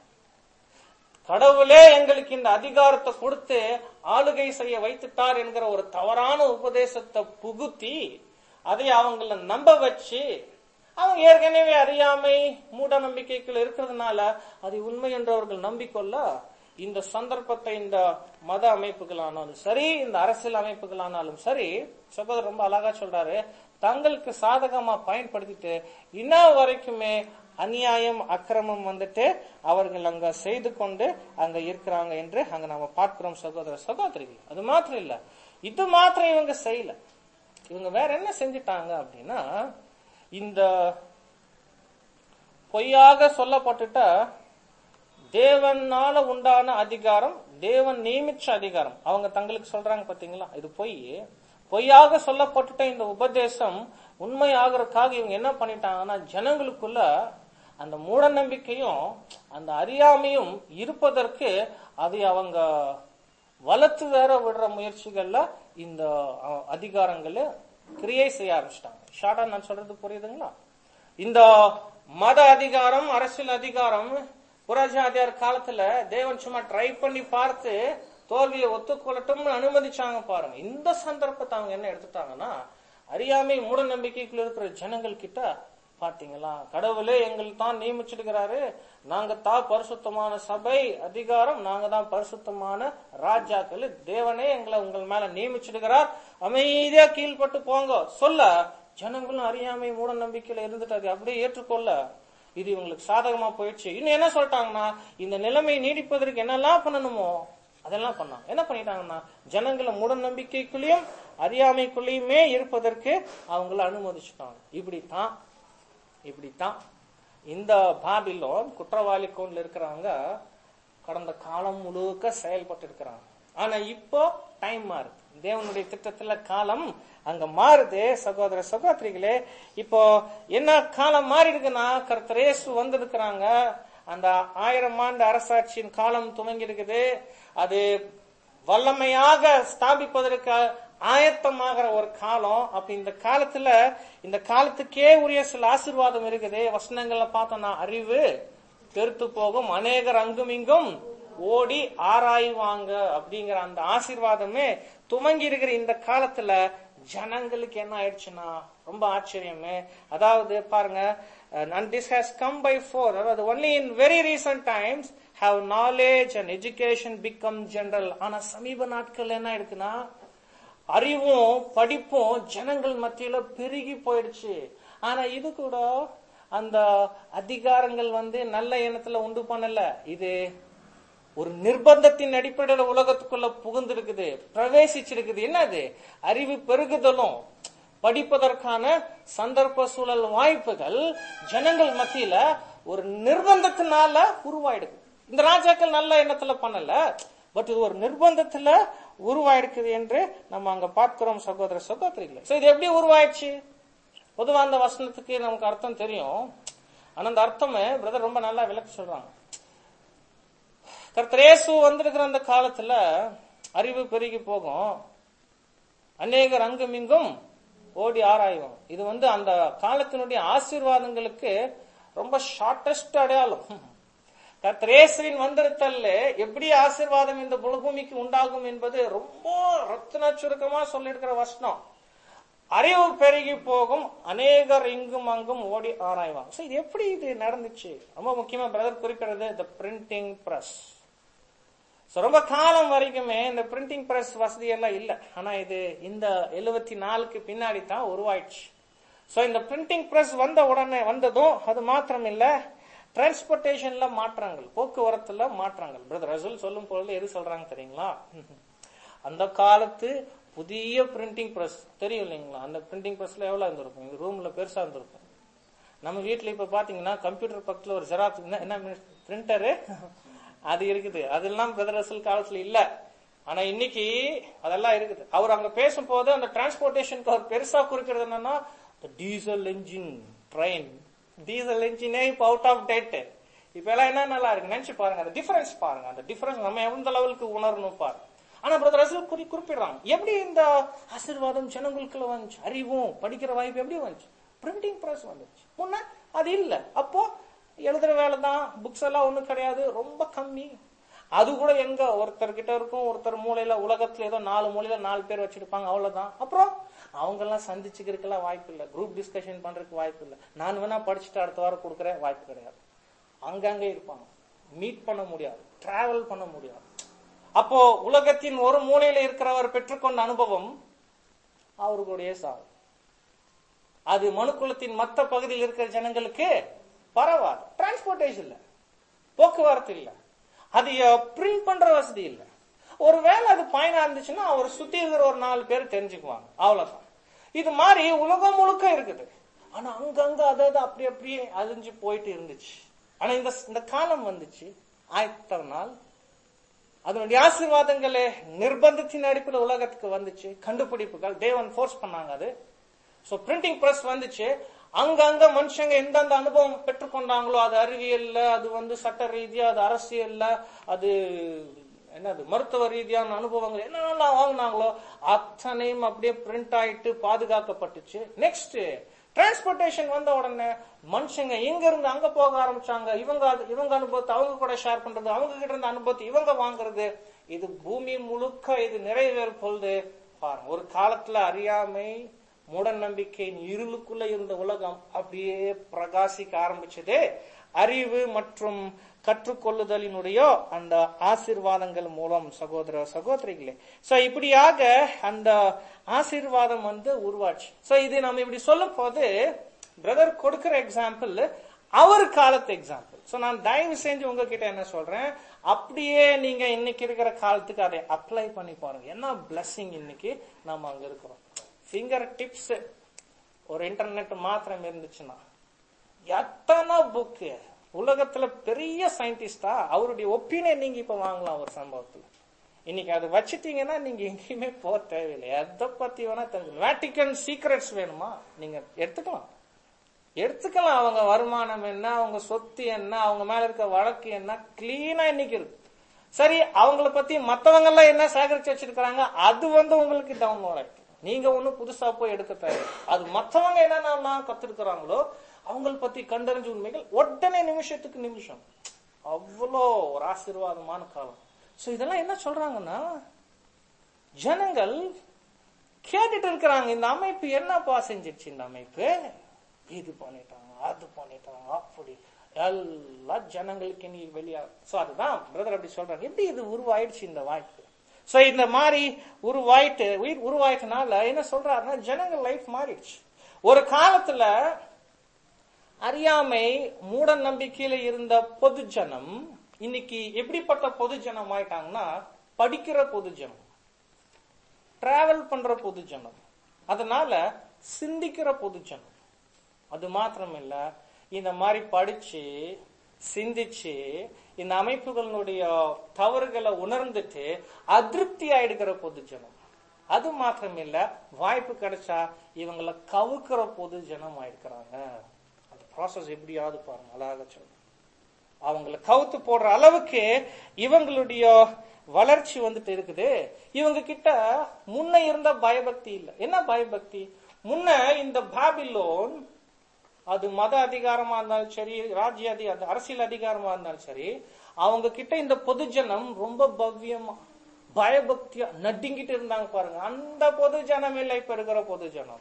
Speaker 1: கடவுளே எங்களுக்கு இந்த அதிகாரத்தை கொடுத்து ஆளுகை செய்ய வைத்துட்டார் என்கிற ஒரு தவறான உபதேசத்தை புகுத்தி அதை அவங்கள நம்ப வச்சு அவங்க ஏற்கனவே அறியாமை மூட நம்பிக்கைக்குள் இருக்கிறதுனால அது உண்மை என்று அவர்கள் நம்பிக்கொள்ள இந்த சந்தர்ப்பத்தை இந்த மத அமைப்புகளானாலும் சரி இந்த அரசியல் அமைப்புகளானாலும் சரி சகோதரர் ரொம்ப அழகா சொல்றாரு தங்களுக்கு சாதகமா பயன்படுத்திட்டு இன்ன வரைக்குமே அநியாயம் அக்கிரமம் வந்துட்டு அவர்கள் அங்க செய்து கொண்டு அங்க இருக்கிறாங்க என்று அங்க நாம பார்க்கிறோம் சகோதர சகோதரிகள் அது மாத்திரம் இல்ல இது மாத்திரம் இவங்க செய்யல இவங்க வேற என்ன செஞ்சிட்டாங்க அப்படின்னா இந்த பொய்யாக சொல்லப்பட்டுட்ட தேவனால உண்டான அதிகாரம் தேவன் நியமிச்ச அதிகாரம் அவங்க தங்களுக்கு சொல்றாங்க பாத்தீங்களா இது பொய் பொய்யாக சொல்லப்பட்டுட்ட இந்த உபதேசம் உண்மை ஆகிறதுக்காக இவங்க என்ன பண்ணிட்டாங்கன்னா ஜனங்களுக்குள்ள அந்த மூட நம்பிக்கையும் அந்த அறியாமையும் இருப்பதற்கு அதை அவங்க வளர்த்து வேற விடுற முயற்சிகள்ல இந்த அஹ், அதிகாரங்களை கிரியை செய்ய ஆரம்பிச்சிட்டாங்க ஷார்ட்டா நான் சொல்றது புரியுதுங்களா இந்த மத அதிகாரம் அரசியல் அதிகாரம் புறஜாதியார் காலத்துல தேவன் சும்மா ட்ரை பண்ணி பார்த்து தோல்வியை ஒத்துக்கொள்ளட்டும்னு அனுமதிச்சாங்க பாருங்க இந்த சந்தர்ப்பத்தை அவங்க என்ன எடுத்துட்டாங்கன்னா அறியாமை மூட நம்பிக்கைக்குள்ள இருக்கிற ஜனங்கள் கிட்ட பாத்தீங்களா கடவுளே எங்கள் தான் நியமிச்சிருக்கிறாரு நாங்க தான் பரிசுத்தமான சபை அதிகாரம் நாங்க தான் பரிசுத்தமான ராஜாக்கள் தேவனே எங்களை உங்கள் மேல நியமிச்சிருக்கிறார் அமைதியா கீழ்பட்டு போங்க சொல்ல ஜனங்களும் அறியாமை மூட நம்பிக்கையில இருந்துட்டு அதை அப்படியே ஏற்றுக்கொள்ள இது இவங்களுக்கு சாதகமா போயிடுச்சு இன்னும் என்ன சொல்லிட்டாங்கன்னா இந்த நிலைமை நீடிப்பதற்கு என்னெல்லாம் பண்ணணுமோ அதெல்லாம் பண்ணாங்க என்ன பண்ணிட்டாங்கன்னா ஜனங்களை மூட நம்பிக்கைக்குள்ளேயும் அறியாமைக்குள்ளேயுமே இருப்பதற்கு அவங்கள அனுமதிச்சுட்டாங்க இப்படித்தான் இப்படித்தான் இந்த பாபிலோன் குற்றவாளி கோண்ல இருக்கிறவங்க கடந்த காலம் முழுக்க செயல்பட்டு இருக்கிறாங்க ஆனா இப்போ டைம் மாறுது தேவனுடைய திட்டத்துல காலம் அங்க மாறுது சகோதர சகோதரிகளே இப்போ என்ன காலம் மாறி இருக்குன்னா கர்த்தரேசு வந்திருக்கிறாங்க அந்த ஆயிரம் ஆண்டு அரசாட்சியின் காலம் துவங்கி இருக்குது அது வல்லமையாக ஸ்தாபிப்பதற்கு ஆயத்தமாகிற ஒரு காலம் அப்ப இந்த காலத்துல இந்த காலத்துக்கே உரிய சில ஆசீர்வாதம் இருக்குது வசனங்கள்ல பார்த்தோம்னா அறிவு பெருத்து போகும் அநேகர் அங்கும் இங்கும் ஓடி ஆராய்வாங்க அப்படிங்கிற அந்த ஆசீர்வாதமே துவங்கி இருக்கிற இந்த காலத்துல ஜனங்களுக்கு என்ன ஆயிடுச்சுன்னா ரொம்ப ஆச்சரியமே அதாவது பாருங்க and this has come before அதாவது only in very recent times have knowledge and education become general ஆனா சமீப நாட்கள் என்ன இருக்குன்னா அறிவும் படிப்பும் ஜனங்கள் மத்தியில பெருகி போயிடுச்சு ஆனா இது கூட அந்த அதிகாரங்கள் வந்து நல்ல எண்ணத்துல உண்டு பண்ணல இது ஒரு நிர்பந்தத்தின் அடிப்படையில உலகத்துக்குள்ள புகுந்திருக்குது பிரவேசிச்சிருக்குது என்னது அறிவு பெருகுதலும் படிப்பதற்கான சந்தர்ப்ப சூழல் வாய்ப்புகள் ஜனங்கள் மத்தியில ஒரு நிர்பந்தத்தினால உருவாயிடுது இந்த ராஜாக்கள் நல்ல எண்ணத்துல பண்ணல பட் இது ஒரு நிர்பந்தத்துல உருவாயிருக்குது என்று நம்ம அங்க பார்க்கிறோம் சகோதர சகோதரிகளை சோ இது எப்படி உருவாயிடுச்சு பொதுவா அந்த வசனத்துக்கு நமக்கு அர்த்தம் தெரியும் ஆனா அந்த அர்த்தமே பிரதர் ரொம்ப நல்லா விளக்கி சொல்றாங்க கர்த்தரேசு வந்திருக்கிற அந்த காலத்துல அறிவு பெருகி போகும் அநேகர் அங்கும் இங்கும் ஓடி ஆராயும் இது வந்து அந்த காலத்தினுடைய ஆசீர்வாதங்களுக்கு ரொம்ப ஷார்டஸ்ட் அடையாளம் கர்த்தரேசுவின் வந்திருத்தல்ல எப்படி ஆசீர்வாதம் இந்த புலபூமிக்கு உண்டாகும் என்பது ரொம்ப ரத்ன சுருக்கமா சொல்லியிருக்கிற வசனம் அறிவு பெருகி போகும் அநேகர் இங்கும் அங்கும் ஓடி ஆராய்வாங்க So, இது எப்படி இது நடந்துச்சு ரொம்ப முக்கியமா பிரதர் குறிப்பிடுறது த பிரிண்டிங் பிரஸ் So, ரொம்ப காலம் வரைக்குமே இந்த பிரிண்டிங் பிரஸ் வசதி எல்லாம் இல்ல ஆனா இது இந்த எழுபத்தி நாலுக்கு பின்னாடி தான் உருவாயிடுச்சு சோ இந்த பிரிண்டிங் பிரஸ் வந்த உடனே வந்ததும் அது மாத்திரம் இல்ல டிரான்ஸ்போர்டேஷன்ல மாற்றங்கள் போக்குவரத்துல மாற்றங்கள் பிரதர் ரசூல் சொல்லும் பொழுது எது சொல்றாங்க தெரியுங்களா அந்த காலத்து புதிய பிரிண்டிங் பிரஸ் தெரியும் இல்லைங்களா அந்த பிரிண்டிங் பிரஸ்ல எவ்வளவு இருந்திருக்கும் இந்த ரூம்ல பெருசா இருந்திருக்கும் நம்ம வீட்ல இப்ப பாத்தீங்கன்னா கம்ப்யூட்டர் பக்கத்துல ஒரு ஜெராக்ஸ் என்ன பிரிண்டரு அது இருக்குது அதெல்லாம் பிரதர் ரசூல் காலத்துல இல்ல ஆனா இன்னைக்கு அதெல்லாம் இருக்குது அவர் அங்க பேசும்போது அந்த டிரான்ஸ்போர்டேஷனுக்கு அவர் பெருசா குறிக்கிறது என்னன்னா டீசல் என்ஜின் ட்ரெயின் டீசல் என்ஜினே இப்ப அவுட் ஆஃப் டேட் இப்ப எல்லாம் என்ன நல்லா இருக்கு நினைச்சு பாருங்க அந்த டிஃபரன்ஸ் பாருங்க அந்த டிஃபரன்ஸ் நம்ம எந்த லெவலுக்கு உணரணும் பாருங்க ஆனா பிரதர் ரசல் குறி குறிப்பிடுறாங்க எப்படி இந்த ஆசீர்வாதம் ஜனங்களுக்குள்ள வந்துச்சு அறிவும் படிக்கிற வாய்ப்பு எப்படி வந்துச்சு பிரிண்டிங் பிரஸ் வந்துச்சு முன்ன அது இல்ல அப்போ எழுதுற வேலை தான் புக்ஸ் எல்லாம் ஒண்ணும் கிடையாது ரொம்ப கம்மி அது கூட எங்க ஒருத்தர் கிட்ட இருக்கும் ஒருத்தர் மூலையில உலகத்துல ஏதோ நாலு மூலையில நாலு பேர் வச்சிருப்பாங்க அவ்வளவுதான் அப்புறம் அவங்க எல்லாம் சந்திச்சுக்கிறதுக்கெல்லாம் வாய்ப்பு இல்லை குரூப் டிஸ்கஷன் பண்றதுக்கு வாய்ப்பு இல்லை நான் வேணா படிச்சுட்டு அடுத்த வாரம் கொடுக்குறேன் வாய்ப்பு கிடையாது அங்கங்க இருப்பாங்க மீட் பண்ண முடியாது டிராவல் பண்ண முடியாது அப்போ உலகத்தின் ஒரு மூலையில இருக்கிறவர் பெற்றுக்கொண்ட அனுபவம் அவர்களுடைய சாவு அது மனுக்குலத்தின் மத்த பகுதியில் இருக்கிற ஜனங்களுக்கு பரவாது டிரான்ஸ்போர்டேஷன் இல்ல போக்குவரத்து இல்ல அது பிரிண்ட் பண்ற வசதி இல்ல ஒருவேளை அது பயனா இருந்துச்சுன்னா அவர் சுத்தி இருக்கிற ஒரு நாலு பேர் தெரிஞ்சுக்குவாங்க அவ்வளவுதான் இது மாதிரி உலகம் முழுக்க இருக்குது ஆனா அங்கங்க அதாவது அப்படி அப்படியே அழிஞ்சு போயிட்டு இருந்துச்சு ஆனா இந்த இந்த காலம் வந்துச்சு ஆயிரத்தி நாள் அதனுடைய ஆசீர்வாதங்களே நிர்பந்தத்தின் அடிப்படையில் உலகத்துக்கு வந்துச்சு கண்டுபிடிப்புகள் தேவன் ஃபோர்ஸ் பண்ணாங்க அது சோ பிரிண்டிங் பிரஸ் வந்துச்சு அங்கங்க மனுஷங்க எந்தெந்த அனுபவம் பெற்றுக்கொண்டாங்களோ அது அறிவியல்ல அது வந்து சட்ட ரீதியா அது அரசியல்ல அது என்னது மருத்துவ ரீதியான அனுபவங்கள் என்னென்னலாம் வாங்கினாங்களோ அத்தனையும் அப்படியே பிரிண்ட் ஆயிட்டு பாதுகாக்கப்பட்டுச்சு நெக்ஸ்ட் டிரான்ஸ்போர்டேஷன் வந்த உடனே மனுஷங்க இங்க இருந்து அங்க போக ஆரம்பிச்சாங்க இவங்க அது- இவங்க அனுபவத்தை அவங்க கூட ஷேர் பண்றது அவங்க கிட்ட இருந்த அனுபவத்தை இவங்க வாங்குறது இது பூமி முழுக்க இது நிறைவேறும் பொழுது பாருங்க ஒரு காலத்துல அறியாமை மூட நம்பிக்கையின் இருளுக்குள்ள இருந்த உலகம் அப்படியே பிரகாசிக்க ஆரம்பிச்சது அறிவு மற்றும் கற்றுக்கொள்ளுதலினுடைய அந்த ஆசீர்வாதங்கள் மூலம் சகோதர சகோதரிகளே சோ இப்படியாக அந்த ஆசீர்வாதம் வந்து உருவாச்சு சோ இது நம்ம இப்படி சொல்லும் போது பிரதர் கொடுக்கிற எக்ஸாம்பிள் அவர் காலத்து எக்ஸாம்பிள் சோ நான் தயவு செஞ்சு உங்ககிட்ட என்ன சொல்றேன் அப்படியே நீங்க இன்னைக்கு இருக்கிற காலத்துக்கு அதை அப்ளை பண்ணி பாருங்க என்ன blessing இன்னைக்கு நாம அங்க இருக்கிறோம் ஃபிங்கர் டிப்ஸ் ஒரு இன்டர்நெட் மாத்திரம் இருந்துச்சுன்னா எத்தனை புக்கு உலகத்துல பெரிய சயின்டிஸ்டா அவருடைய ஒப்பீனியன் நீங்க இப்ப வாங்கலாம் ஒரு சம்பவத்துல இன்னைக்கு அது வச்சிட்டீங்கன்னா நீங்க எங்கேயுமே போக தேவையில்லை எதை பத்தி வேணா தெரிஞ்சு வேட்டிக்கன் சீக்ரெட்ஸ் வேணுமா நீங்க எடுத்துக்கலாம் எடுத்துக்கலாம் அவங்க வருமானம் என்ன அவங்க சொத்து என்ன அவங்க மேல இருக்க வழக்கு என்ன கிளீனா இன்னைக்கு இருக்கு சரி அவங்கள பத்தி மத்தவங்க எல்லாம் என்ன சேகரிச்சு வச்சிருக்காங்க அது வந்து உங்களுக்கு டவுன்லோட் ஆயிட்டு நீங்க ஒண்ணும் புதுசா போய் எடுக்க தேவை அது மத்தவங்க என்னென்ன கத்துருக்கிறாங்களோ அவங்கள பத்தி கண்டறிஞ்ச உண்மைகள் உடனே நிமிஷத்துக்கு நிமிஷம் அவ்வளோ ஒரு ஆசீர்வாதமான காலம் சோ இதெல்லாம் என்ன சொல்றாங்கன்னா ஜனங்கள் கேட்டுட்டு இருக்கிறாங்க இந்த அமைப்பு என்னப்பா செஞ்சிருச்சு இந்த அமைப்பு இது பண்ணிட்டாங்க அது பண்ணிட்டாங்க அப்படி எல்லா ஜனங்களுக்கு நீ வெளியா சோ அதுதான் பிரதர் அப்படி சொல்றாங்க எப்படி இது உருவாயிடுச்சு இந்த வாய்ப்பு சோ இந்த மாதிரி உருவாயிட்டு உயிர் உருவாயிட்டனால என்ன சொல்றாருன்னா ஜனங்கள் லைஃப் மாறிடுச்சு ஒரு காலத்துல அறியாமை மூட நம்பிக்கையில இருந்த பொது ஜனம் இன்னைக்கு எப்படிப்பட்ட பொது ஜனம் ஆயிட்டாங்கன்னா படிக்கிற பொது ஜனம் டிராவல் பண்ற பொது ஜனம் அதனால சிந்திக்கிற பொது ஜனம் அது மாத்திரம் இல்ல இந்த மாதிரி படிச்சு சிந்திச்சு இந்த அமைப்புகளுடைய தவறுகளை உணர்ந்துட்டு அதிருப்தி ஆயிடுகிற பொது ஜனம் அது மாத்திரம் இல்ல வாய்ப்பு கிடைச்சா இவங்கள கவுக்கிற பொது ஜனம் ஆயிடுக்கிறாங்க அந்த ப்ராசஸ் எப்படியாவது பாருங்க அழகாக சொல்றேன் அவங்கள கவுத்து போடுற அளவுக்கு இவங்களுடைய வளர்ச்சி வந்துட்டு இருக்குது இவங்க கிட்ட முன்ன இருந்த பயபக்தி இல்ல என்ன பயபக்தி முன்ன இந்த பாபிலோன் அது மத அதிகாரமா இருந்தாலும் சரி ராஜ்ய அதி அது அரசியல் அதிகாரமா இருந்தாலும் சரி அவங்க கிட்ட இந்த பொதுஜனம் ரொம்ப பவ்யமா பயபக்தியா நடுங்கிட்டு இருந்தாங்க பாருங்க அந்த பொது ஜனம் இல்ல இப்ப இருக்கிற பொது ஜனம்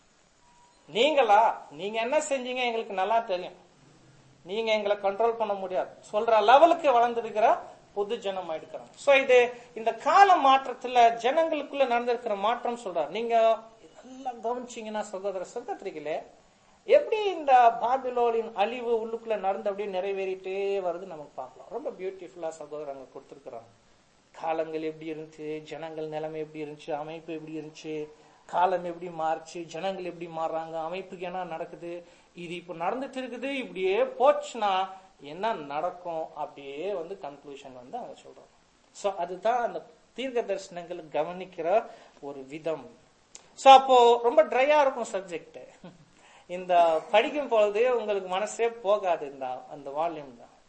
Speaker 1: நீங்களா நீங்க என்ன செஞ்சீங்க எங்களுக்கு நல்லா தெரியும் நீங்க எங்களை கண்ட்ரோல் பண்ண முடியாது சொல்ற லெவலுக்கு வளர்ந்திருக்கிற பொது ஜனம் ஆயிடுக்கிறாங்க சோ இது இந்த கால மாற்றத்துல ஜனங்களுக்குள்ள நடந்திருக்கிற மாற்றம் சொல்றாரு நீங்க எல்லாம் கவனிச்சீங்கன்னா சகோதர சகோதரிகளே எப்படி இந்த பாபிலோனின் அழிவு உள்ளுக்குள்ள நடந்து அப்படியே நிறைவேறிட்டே வருது நமக்கு பார்க்கலாம் ரொம்ப பியூட்டிஃபுல்லா சகோதரர் அங்க கொடுத்திருக்கிறாங்க காலங்கள் எப்படி இருந்துச்சு ஜனங்கள் நிலைமை எப்படி இருந்துச்சு அமைப்பு எப்படி இருந்துச்சு காலம் எப்படி மாறுச்சு ஜனங்கள் எப்படி மாறுறாங்க அமைப்புக்கு என்ன நடக்குது இது இப்ப நடந்துட்டு இருக்குது இப்படியே போச்சுன்னா என்ன நடக்கும் அப்படியே வந்து கன்க்ளூஷன் வந்து அவங்க சொல்றாங்க சோ அதுதான் அந்த தீர்க்க தரிசனங்கள் கவனிக்கிற ஒரு விதம் சோ அப்போ ரொம்ப ட்ரையா இருக்கும் சப்ஜெக்ட் இந்த படிக்கும் பொழுது உங்களுக்கு மனசே போகாது இந்த அந்த வால்யூம் தான்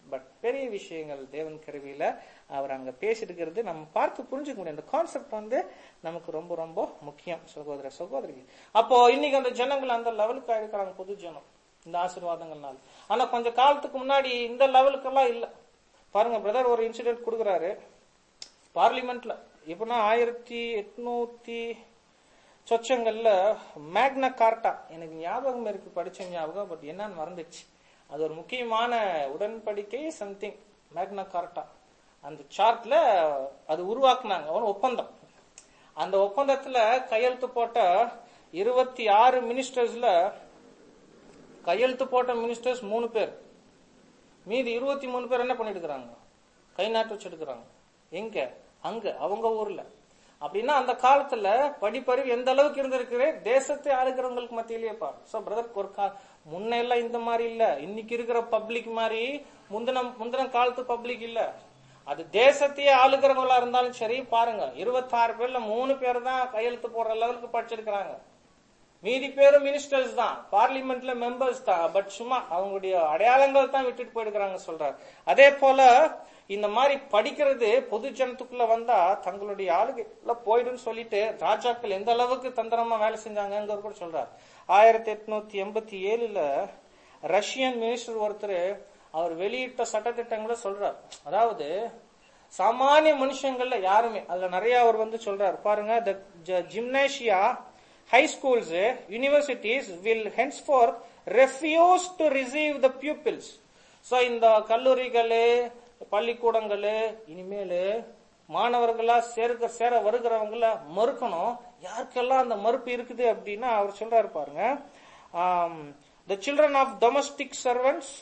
Speaker 1: பட் பெரிய விஷயங்கள் தேவன் கருவியில அவர் அங்க பேசிட்டு நம்ம பார்த்து புரிஞ்சுக்க முடியும் இந்த கான்செப்ட் வந்து நமக்கு ரொம்ப ரொம்ப முக்கியம் சகோதர சகோதரி அப்போ இன்னைக்கு அந்த ஜனங்கள் அந்த லெவலுக்கு ஆயிருக்கிறாங்க பொது ஜனம் இந்த ஆசீர்வாதங்கள்னால ஆனா கொஞ்ச காலத்துக்கு முன்னாடி இந்த லெவலுக்கெல்லாம் இல்ல பாருங்க பிரதர் ஒரு இன்சிடென்ட் கொடுக்குறாரு பார்லிமெண்ட்ல எப்படின்னா ஆயிரத்தி எட்நூத்தி சொச்சங்கள்ல மேக்னா கார்ட்டா எனக்கு ஞாபகம் இருக்கு படிச்ச ஞாபகம் பட் என்னன்னு மறந்துடுச்சு அது ஒரு முக்கியமான உடன்படிக்கை சம்திங் மேக்னா கார்ட்டா அந்த சார்ட்ல அது உருவாக்குனாங்க ஒரு ஒப்பந்தம் அந்த ஒப்பந்தத்துல கையெழுத்து போட்ட இருபத்தி ஆறு மினிஸ்டர்ஸ்ல கையெழுத்து போட்ட மினிஸ்டர்ஸ் மூணு பேர் மீதி இருபத்தி மூணு பேர் என்ன பண்ணிட்டு இருக்கிறாங்க கை நாட்டு வச்சிருக்கிறாங்க எங்க அங்க அவங்க ஊர்ல அப்படின்னா அந்த காலத்துல படிப்பறிவு எந்த அளவுக்கு இருந்திருக்கு தேசத்தை ஆளுகிறவங்களுக்கு மத்தியிலேயே பாரு சோ பிரதர் ஒரு கா முன்ன எல்லாம் இந்த மாதிரி இல்ல இன்னைக்கு இருக்கிற பப்ளிக் மாதிரி முந்தின முந்தின காலத்து பப்ளிக் இல்ல அது தேசத்தையே ஆளுகிறவங்களா இருந்தாலும் சரி பாருங்க இருபத்தாறு பேர்ல மூணு பேர் தான் கையெழுத்து போடுற லெவலுக்கு படிச்சிருக்கிறாங்க மீதி பேரும் மினிஸ்டர்ஸ் தான் பார்லிமெண்ட்ல மெம்பர்ஸ் தான் பட் சும்மா அவங்களுடைய அடையாளங்கள் தான் விட்டுட்டு போயிருக்கிறாங்க சொல்றாரு அதே போல இந்த மாதிரி படிக்கிறது பொது ஜனத்துக்குள்ள வந்தா தங்களுடைய ஆளுகைல போயிடுன்னு சொல்லிட்டு ராஜாக்கள் எந்த அளவுக்கு தந்திரமா வேலை செஞ்சாங்க கூட சொல்றாரு ஆயிரத்தி எட்நூத்தி எண்பத்தி ஏழுல ரஷ்யன் மினிஸ்டர் ஒருத்தர் அவர் வெளியிட்ட சட்டத்திட்டங்களை சொல்றார் அதாவது சாமானிய மனுஷங்கள்ல யாருமே அதுல நிறைய அவர் வந்து சொல்றாரு பாருங்க ஜிம்னேஷியா high schools, eh, universities will henceforth refuse to receive the pupils. So இந்த கல்லூரிகள் பள்ளிக்கூடங்கள் இனிமேல் மாணவர்களா சேர்க்க சேர வருகிறவங்கள மறுக்கணும் யாருக்கெல்லாம் அந்த மறுப்பு இருக்குது அப்படின்னா அவர் சொல்றாரு பாருங்க the children of domestic servants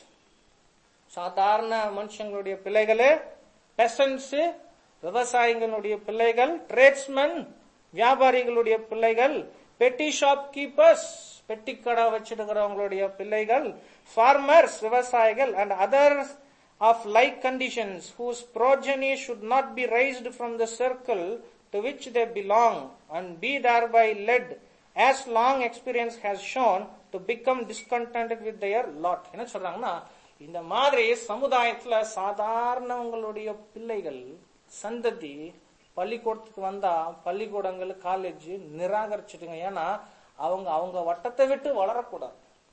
Speaker 1: சாதாரண மனுஷங்களுடைய பிள்ளைகளே பெசன்ஸ் விவசாயிகளுடைய பிள்ளைகள் ட்ரேட்ஸ்மேன் வியாபாரிகளுடைய பிள்ளைகள் பெட்டி ஷாப் கீப்பர்ஸ் பெட்டி கடை வச்சிருக்கிறவங்களுடைய பிள்ளைகள் ஃபார்மர்ஸ் விவசாயிகள் and others of like conditions whose progeny should not be raised from the circle to which they belong and be thereby led as long experience has shown to become discontented with their lot என்ன சொல்றாங்கன்னா இந்த மாதிரி சமுதாயத்துல சாதாரணவங்களுடைய பிள்ளைகள் சந்ததி பள்ளிக்கூடத்துக்கு வந்தா பள்ளிக்கூடங்கள் காலேஜ் நிராகரிச்சுட்டுங்க ஏன்னா அவங்க அவங்க வட்டத்தை விட்டு வளரக்கூடாது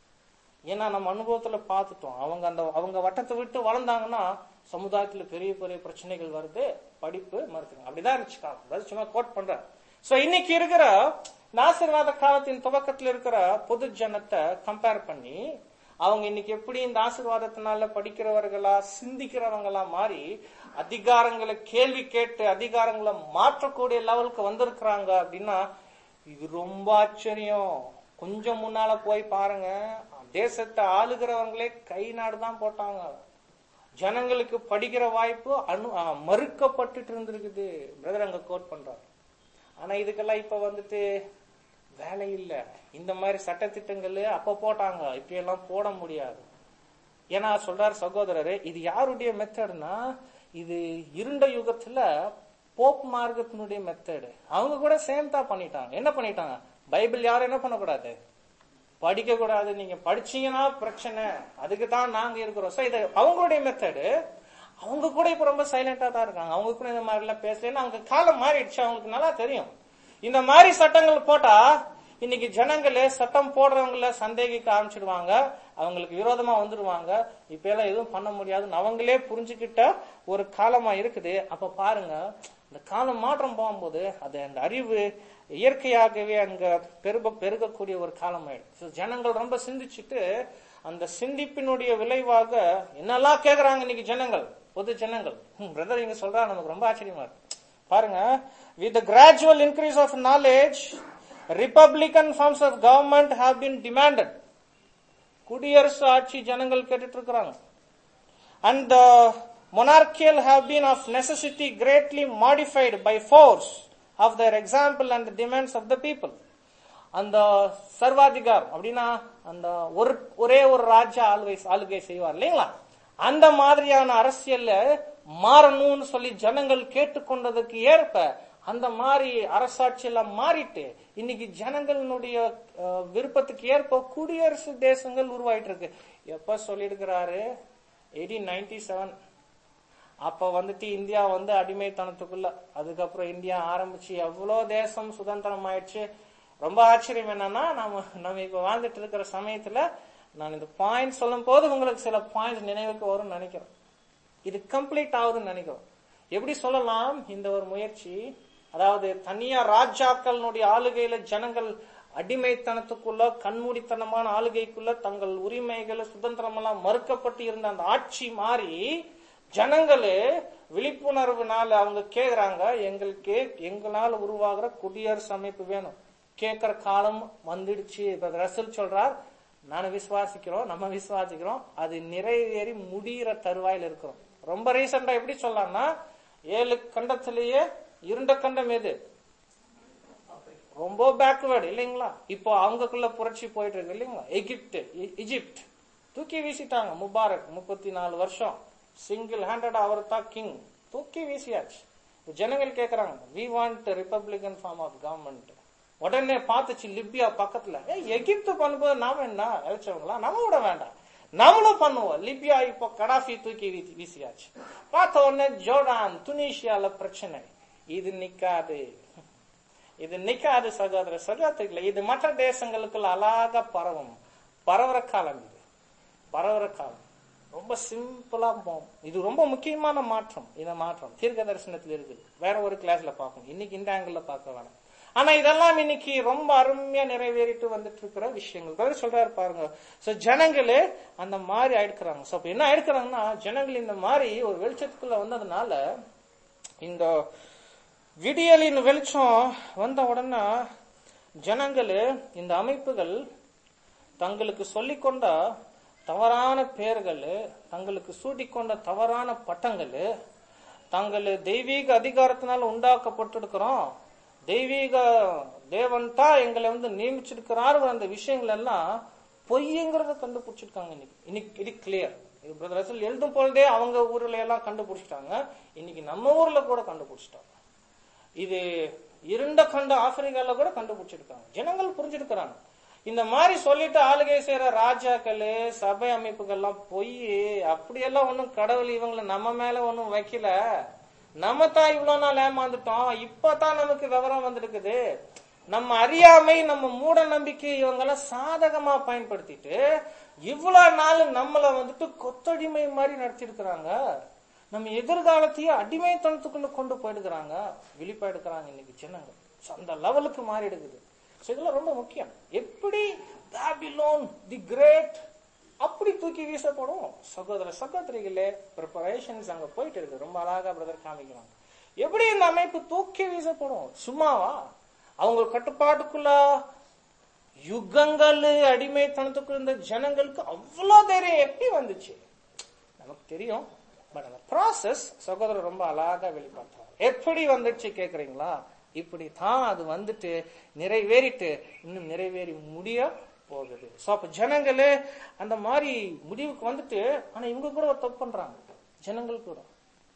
Speaker 1: ஏன்னா நம்ம அனுபவத்துல பார்த்துட்டோம் அவங்க அந்த அவங்க வட்டத்தை விட்டு வளர்ந்தாங்கன்னா சமுதாயத்துல பெரிய பெரிய பிரச்சனைகள் வருது படிப்பு மறுத்துங்க அப்படிதான் இருந்துச்சு காலம் அதாவது சும்மா கோட் பண்ற சோ இன்னைக்கு இருக்கிற நாசிர்வாத காலத்தின் துவக்கத்துல இருக்கிற பொது ஜனத்தை கம்பேர் பண்ணி அவங்க இன்னைக்கு எப்படி இந்த ஆசீர்வாதத்தினால படிக்கிறவர்களா சிந்திக்கிறவங்களா மாறி அதிகாரங்களை கேள்வி கேட்டு அதிகாரங்களை மாற்றக்கூடிய லெவலுக்கு வந்திருக்கிறாங்க அப்படின்னா இது ரொம்ப ஆச்சரியம் கொஞ்சம் முன்னால போய் பாருங்க தேசத்தை ஆளுகிறவங்களே கை நாடு தான் போட்டாங்க ஜனங்களுக்கு படிக்கிற வாய்ப்பு அனு ஆ, மறுக்கப்பட்டுட்டு இருந்திருக்குது பிரதர் அங்க கோட் பண்றாரு ஆனா இதுக்கெல்லாம் இப்ப வந்துட்டு வேலை இல்ல இந்த மாதிரி சட்டத்திட்டங்கள் அப்ப போட்டாங்க இப்ப எல்லாம் போட முடியாது ஏன்னா சொல்றாரு சகோதரரு இது யாருடைய மெத்தட்னா இது இருண்ட யுகத்துல போப் மார்க்கத்தினுடைய மெத்தடு அவங்க கூட சேம் தான் பண்ணிட்டாங்க என்ன பண்ணிட்டாங்க பைபிள் யாரும் என்ன பண்ணக்கூடாது படிக்க கூடாது நீங்க படிச்சீங்கன்னா பிரச்சனை அதுக்கு தான் நாங்க இருக்கிறோம் So, இது அவங்களுடைய மெத்தடு அவங்க கூட இப்ப ரொம்ப சைலண்டா தான் இருக்காங்க அவங்க கூட இந்த மாதிரி எல்லாம் பேசலன்னா அவங்க காலம் மாறிடுச்சு அவங்களுக்கு நல்லா தெரியும் இந்த மாதிரி சட்டங்கள் போட்டா இன்னைக்கு ஜனங்களே சட்டம் போடுறவங்கள சந்தேகிக்க ஆரம்பிச்சிடுவாங்க அவங்களுக்கு விரோதமா வந்துடுவாங்க இப்ப எல்லாம் எதுவும் பண்ண முடியாதுன்னு அவங்களே புரிஞ்சுக்கிட்ட ஒரு காலமா இருக்குது அப்ப பாருங்க இந்த காலம் மாற்றம் போகும்போது அது அந்த அறிவு இயற்கையாகவே அங்க பெருக பெருகக்கூடிய ஒரு காலம் ஆயிடும் So, ஜனங்கள் ரொம்ப சிந்திச்சுட்டு அந்த சிந்திப்பினுடைய விளைவாக என்னெல்லாம் கேக்குறாங்க இன்னைக்கு ஜனங்கள் பொது ஜனங்கள் பிரதர் இங்க சொல்றா நமக்கு ரொம்ப ஆச்சரியமா இருக்கு பாருங்க with gradual increase of knowledge republican forms of government have been demanded குடியரசு ஆட்சி ஜனங்கள் கேட்டுட்டு இருக்கிறாங்க and the monarchical have been of necessity greatly modified by force of their example and the demands of the people அந்த சர்வாதிகாரம் அப்படின்னா அந்த ஒரு ஒரே ஒரு ராஜா ஆளுகை ஆளுகை செய்வார் இல்லைங்களா அந்த மாதிரியான அரசியல்ல மாறணும்னு சொல்லி ஜனங்கள் கேட்டுக்கொண்டதுக்கு ஏற்ப அந்த மாதிரி அரசாட்சி எல்லாம் மாறிட்டு இன்னைக்கு ஜனங்களுடைய அஹ், விருப்பத்துக்கு ஏற்ப குடியரசு தேசங்கள் உருவாயிட்டு இருக்கு எப்ப சொல்லியிருக்கிறாரு எயிட்டீன் நைன்டி செவன் அப்ப வந்துட்டு இந்தியா வந்து அடிமைத்தனத்துக்குள்ள அதுக்கப்புறம் இந்தியா ஆரம்பிச்சு எவ்வளோ தேசம் சுதந்திரம் ஆயிடுச்சு ரொம்ப ஆச்சரியம் என்னன்னா நம்ம நம்ம இப்ப வாழ்ந்துட்டு இருக்கிற சமயத்துல நான் இந்த பாயிண்ட் சொல்லும் போது உங்களுக்கு சில பாயிண்ட்ஸ் நினைவுக்கு வரும்னு நினைக்கிறேன் இது கம்ப்ளீட் ஆகுதுன்னு நினைக்கிறோம் எப்படி சொல்லலாம் இந்த ஒரு முயற்சி அதாவது தனியா ராஜாக்களுடைய ஆளுகையில ஜனங்கள் அடிமைத்தனத்துக்குள்ள கண்மூடித்தனமான ஆளுகைக்குள்ள தங்கள் உரிமைகள் சுதந்திரம் எல்லாம் மறுக்கப்பட்டு இருந்த அந்த ஆட்சி மாறி ஜனங்களே விழிப்புணர்வுனால அவங்க கேக்குறாங்க எங்களுக்கு எங்களால் உருவாகிற குடியரசு அமைப்பு வேணும் கேட்கிற காலம் வந்துடுச்சு இப்ப ரசல் சொல்றார் நான் விசுவாசிக்கிறோம் நம்ம விசுவாசிக்கிறோம் அது நிறைவேறி முடிகிற தருவாயில் இருக்கிறோம் ரொம்ப ரீசெண்டா எப்படி சொல்லலாம்னா ஏழு கண்டத்திலேயே இருண்ட கண்டம் எது ரொம்ப பேக்வேர்டு இல்லைங்களா இப்போ அவங்களுக்குள்ள புரட்சி போயிட்டு இருக்கு இல்லைங்களா எகிப்து இ- எகிப்ட் தூக்கி வீசிட்டாங்க முபாரக் முப்பத்தி நாலு வருஷம் சிங்கிள் ஹேண்டட் அவர் தான் கிங் தூக்கி வீசியாச்சு இப்ப ஜனங்கள் கேக்குறாங்க we want republican form of government உடனே பார்த்துச்சு லிபியா பக்கத்துல ஏய் எகிப்து பண்ணும்போது நாம என்ன இழைச்சவங்களா நம்ம விட வேண்டாம் நம்மளும் பண்ணுவோம் லிபியா இப்போ கடாஃபி தூக்கி வீசி- வீசியாச்சு பார்த்த உடனே ஜோர்டான் துனிஷியால பிரச்சனை இது நிக்காது இது நிக்காது சகோதர சகோதரிகளை இது மற்ற தேசங்களுக்குள்ள அழகா பரவும் பரவுற காலம் இது பரவுற காலம் ரொம்ப சிம்பிளா போகும் இது ரொம்ப முக்கியமான மாற்றம் இந்த மாற்றம் தீர்க்க தரிசனத்தில் இருக்குது வேற ஒரு கிளாஸ்ல பார்க்கணும் இன்னைக்கு இந்த ஆங்கிள் பார்க்க வேணாம் ஆனா இதெல்லாம் இன்னைக்கு ரொம்ப அருமையா நிறைவேறிட்டு வந்துட்டு இருக்கிற விஷயங்கள் பதில் சொல்றாரு பாருங்க சோ ஜனங்களே அந்த மாதிரி ஆயிடுக்கிறாங்க சோ அப்ப என்ன ஆயிடுக்கிறாங்கன்னா ஜனங்கள் இந்த மாதிரி ஒரு வெளிச்சத்துக்குள்ள வந்ததுனால இந்த விடியலின் வெளிச்சம் வந்த உடனே ஜனங்களே இந்த அமைப்புகள் தங்களுக்கு சொல்லிக்கொண்ட தவறான பெயர்கள் தங்களுக்கு சூட்டிக்கொண்ட தவறான பட்டங்கள் தங்கள் தெய்வீக அதிகாரத்தினால் உண்டாக்கப்பட்டிருக்கிறோம் தெய்வீக தேவன் தான் எங்களை வந்து நியமிச்சிருக்கிறாரு அந்த விஷயங்கள் எல்லாம் பொய்ங்கிறத கண்டுபிடிச்சிருக்காங்க இன்னைக்கு இன்னைக்கு இது கிளியர் பிரதர் ரசல் எழுதும் பொழுதே அவங்க ஊர்ல எல்லாம் கண்டுபிடிச்சிட்டாங்க இன்னைக்கு நம்ம ஊர்ல கூட கண்டுபிடிச்சிட்டாங்க இது இருண்ட கண்ட ஆப்பிரிக்கால கூட கண்டுபிடிச்சிருக்காங்க ஜனங்கள் புரிஞ்சிருக்கிறாங்க இந்த மாதிரி சொல்லிட்டு ஆளுகை செய்யற ராஜாக்கள் சபை அமைப்புகள்லாம் பொய் அப்படியெல்லாம் ஒண்ணும் கடவுள் இவங்களை நம்ம மேல ஒண்ணும் வைக்கல நம்ம தான் இவ்வளவு நாள் ஏமாந்துட்டோம் இப்பதான் நமக்கு விவரம் வந்திருக்குது நம்ம அறியாமை நம்ம மூட நம்பிக்கை இவங்கெல்லாம் சாதகமா பயன்படுத்திட்டு இவ்வளவு நாள் நம்மள வந்துட்டு கொத்தடிமை மாதிரி நடத்திருக்கிறாங்க நம்ம எதிர்காலத்தையே அடிமைத்தனத்துக்குள்ள கொண்டு போயிடுக்கிறாங்க விழிப்பா எடுக்கிறாங்க இன்னைக்கு ஜனங்கள் So, அந்த லெவலுக்கு மாறி எடுக்குது So, இதெல்லாம் ரொம்ப முக்கியம் எப்படி பாபிலோன் தி கிரேட் அப்படி தூக்கி வீசப்படும் சகோதர சகோதரிகளே ப்ரிப்பரேஷன்ஸ் அங்க போயிட்டு இருக்கு ரொம்ப அழகா பிரதர் காமிக்கிறாங்க எப்படி இந்த அமைப்பு தூக்கி வீசப்படும் சும்மாவா அவங்க கட்டுப்பாட்டுக்குள்ள யுகங்கள் அடிமைத்தனத்துக்குள்ள இருந்த ஜனங்களுக்கு அவ்வளவு தைரியம் எப்படி வந்துச்சு நமக்கு தெரியும் பட் அந்த ப்ராசஸ் சகோதரர் ரொம்ப அழகா வெளிப்படுத்துறாரு எப்படி வந்துச்சு கேக்குறீங்களா இப்படி தான் அது வந்துட்டு நிறைவேறிட்டு இன்னும் நிறைவேறி முடிய போகுது சோ அப்ப ஜனங்களே அந்த மாதிரி முடிவுக்கு வந்துட்டு ஆனா இவங்க கூட ஒரு தப்பு பண்றாங்க ஜனங்கள் கூட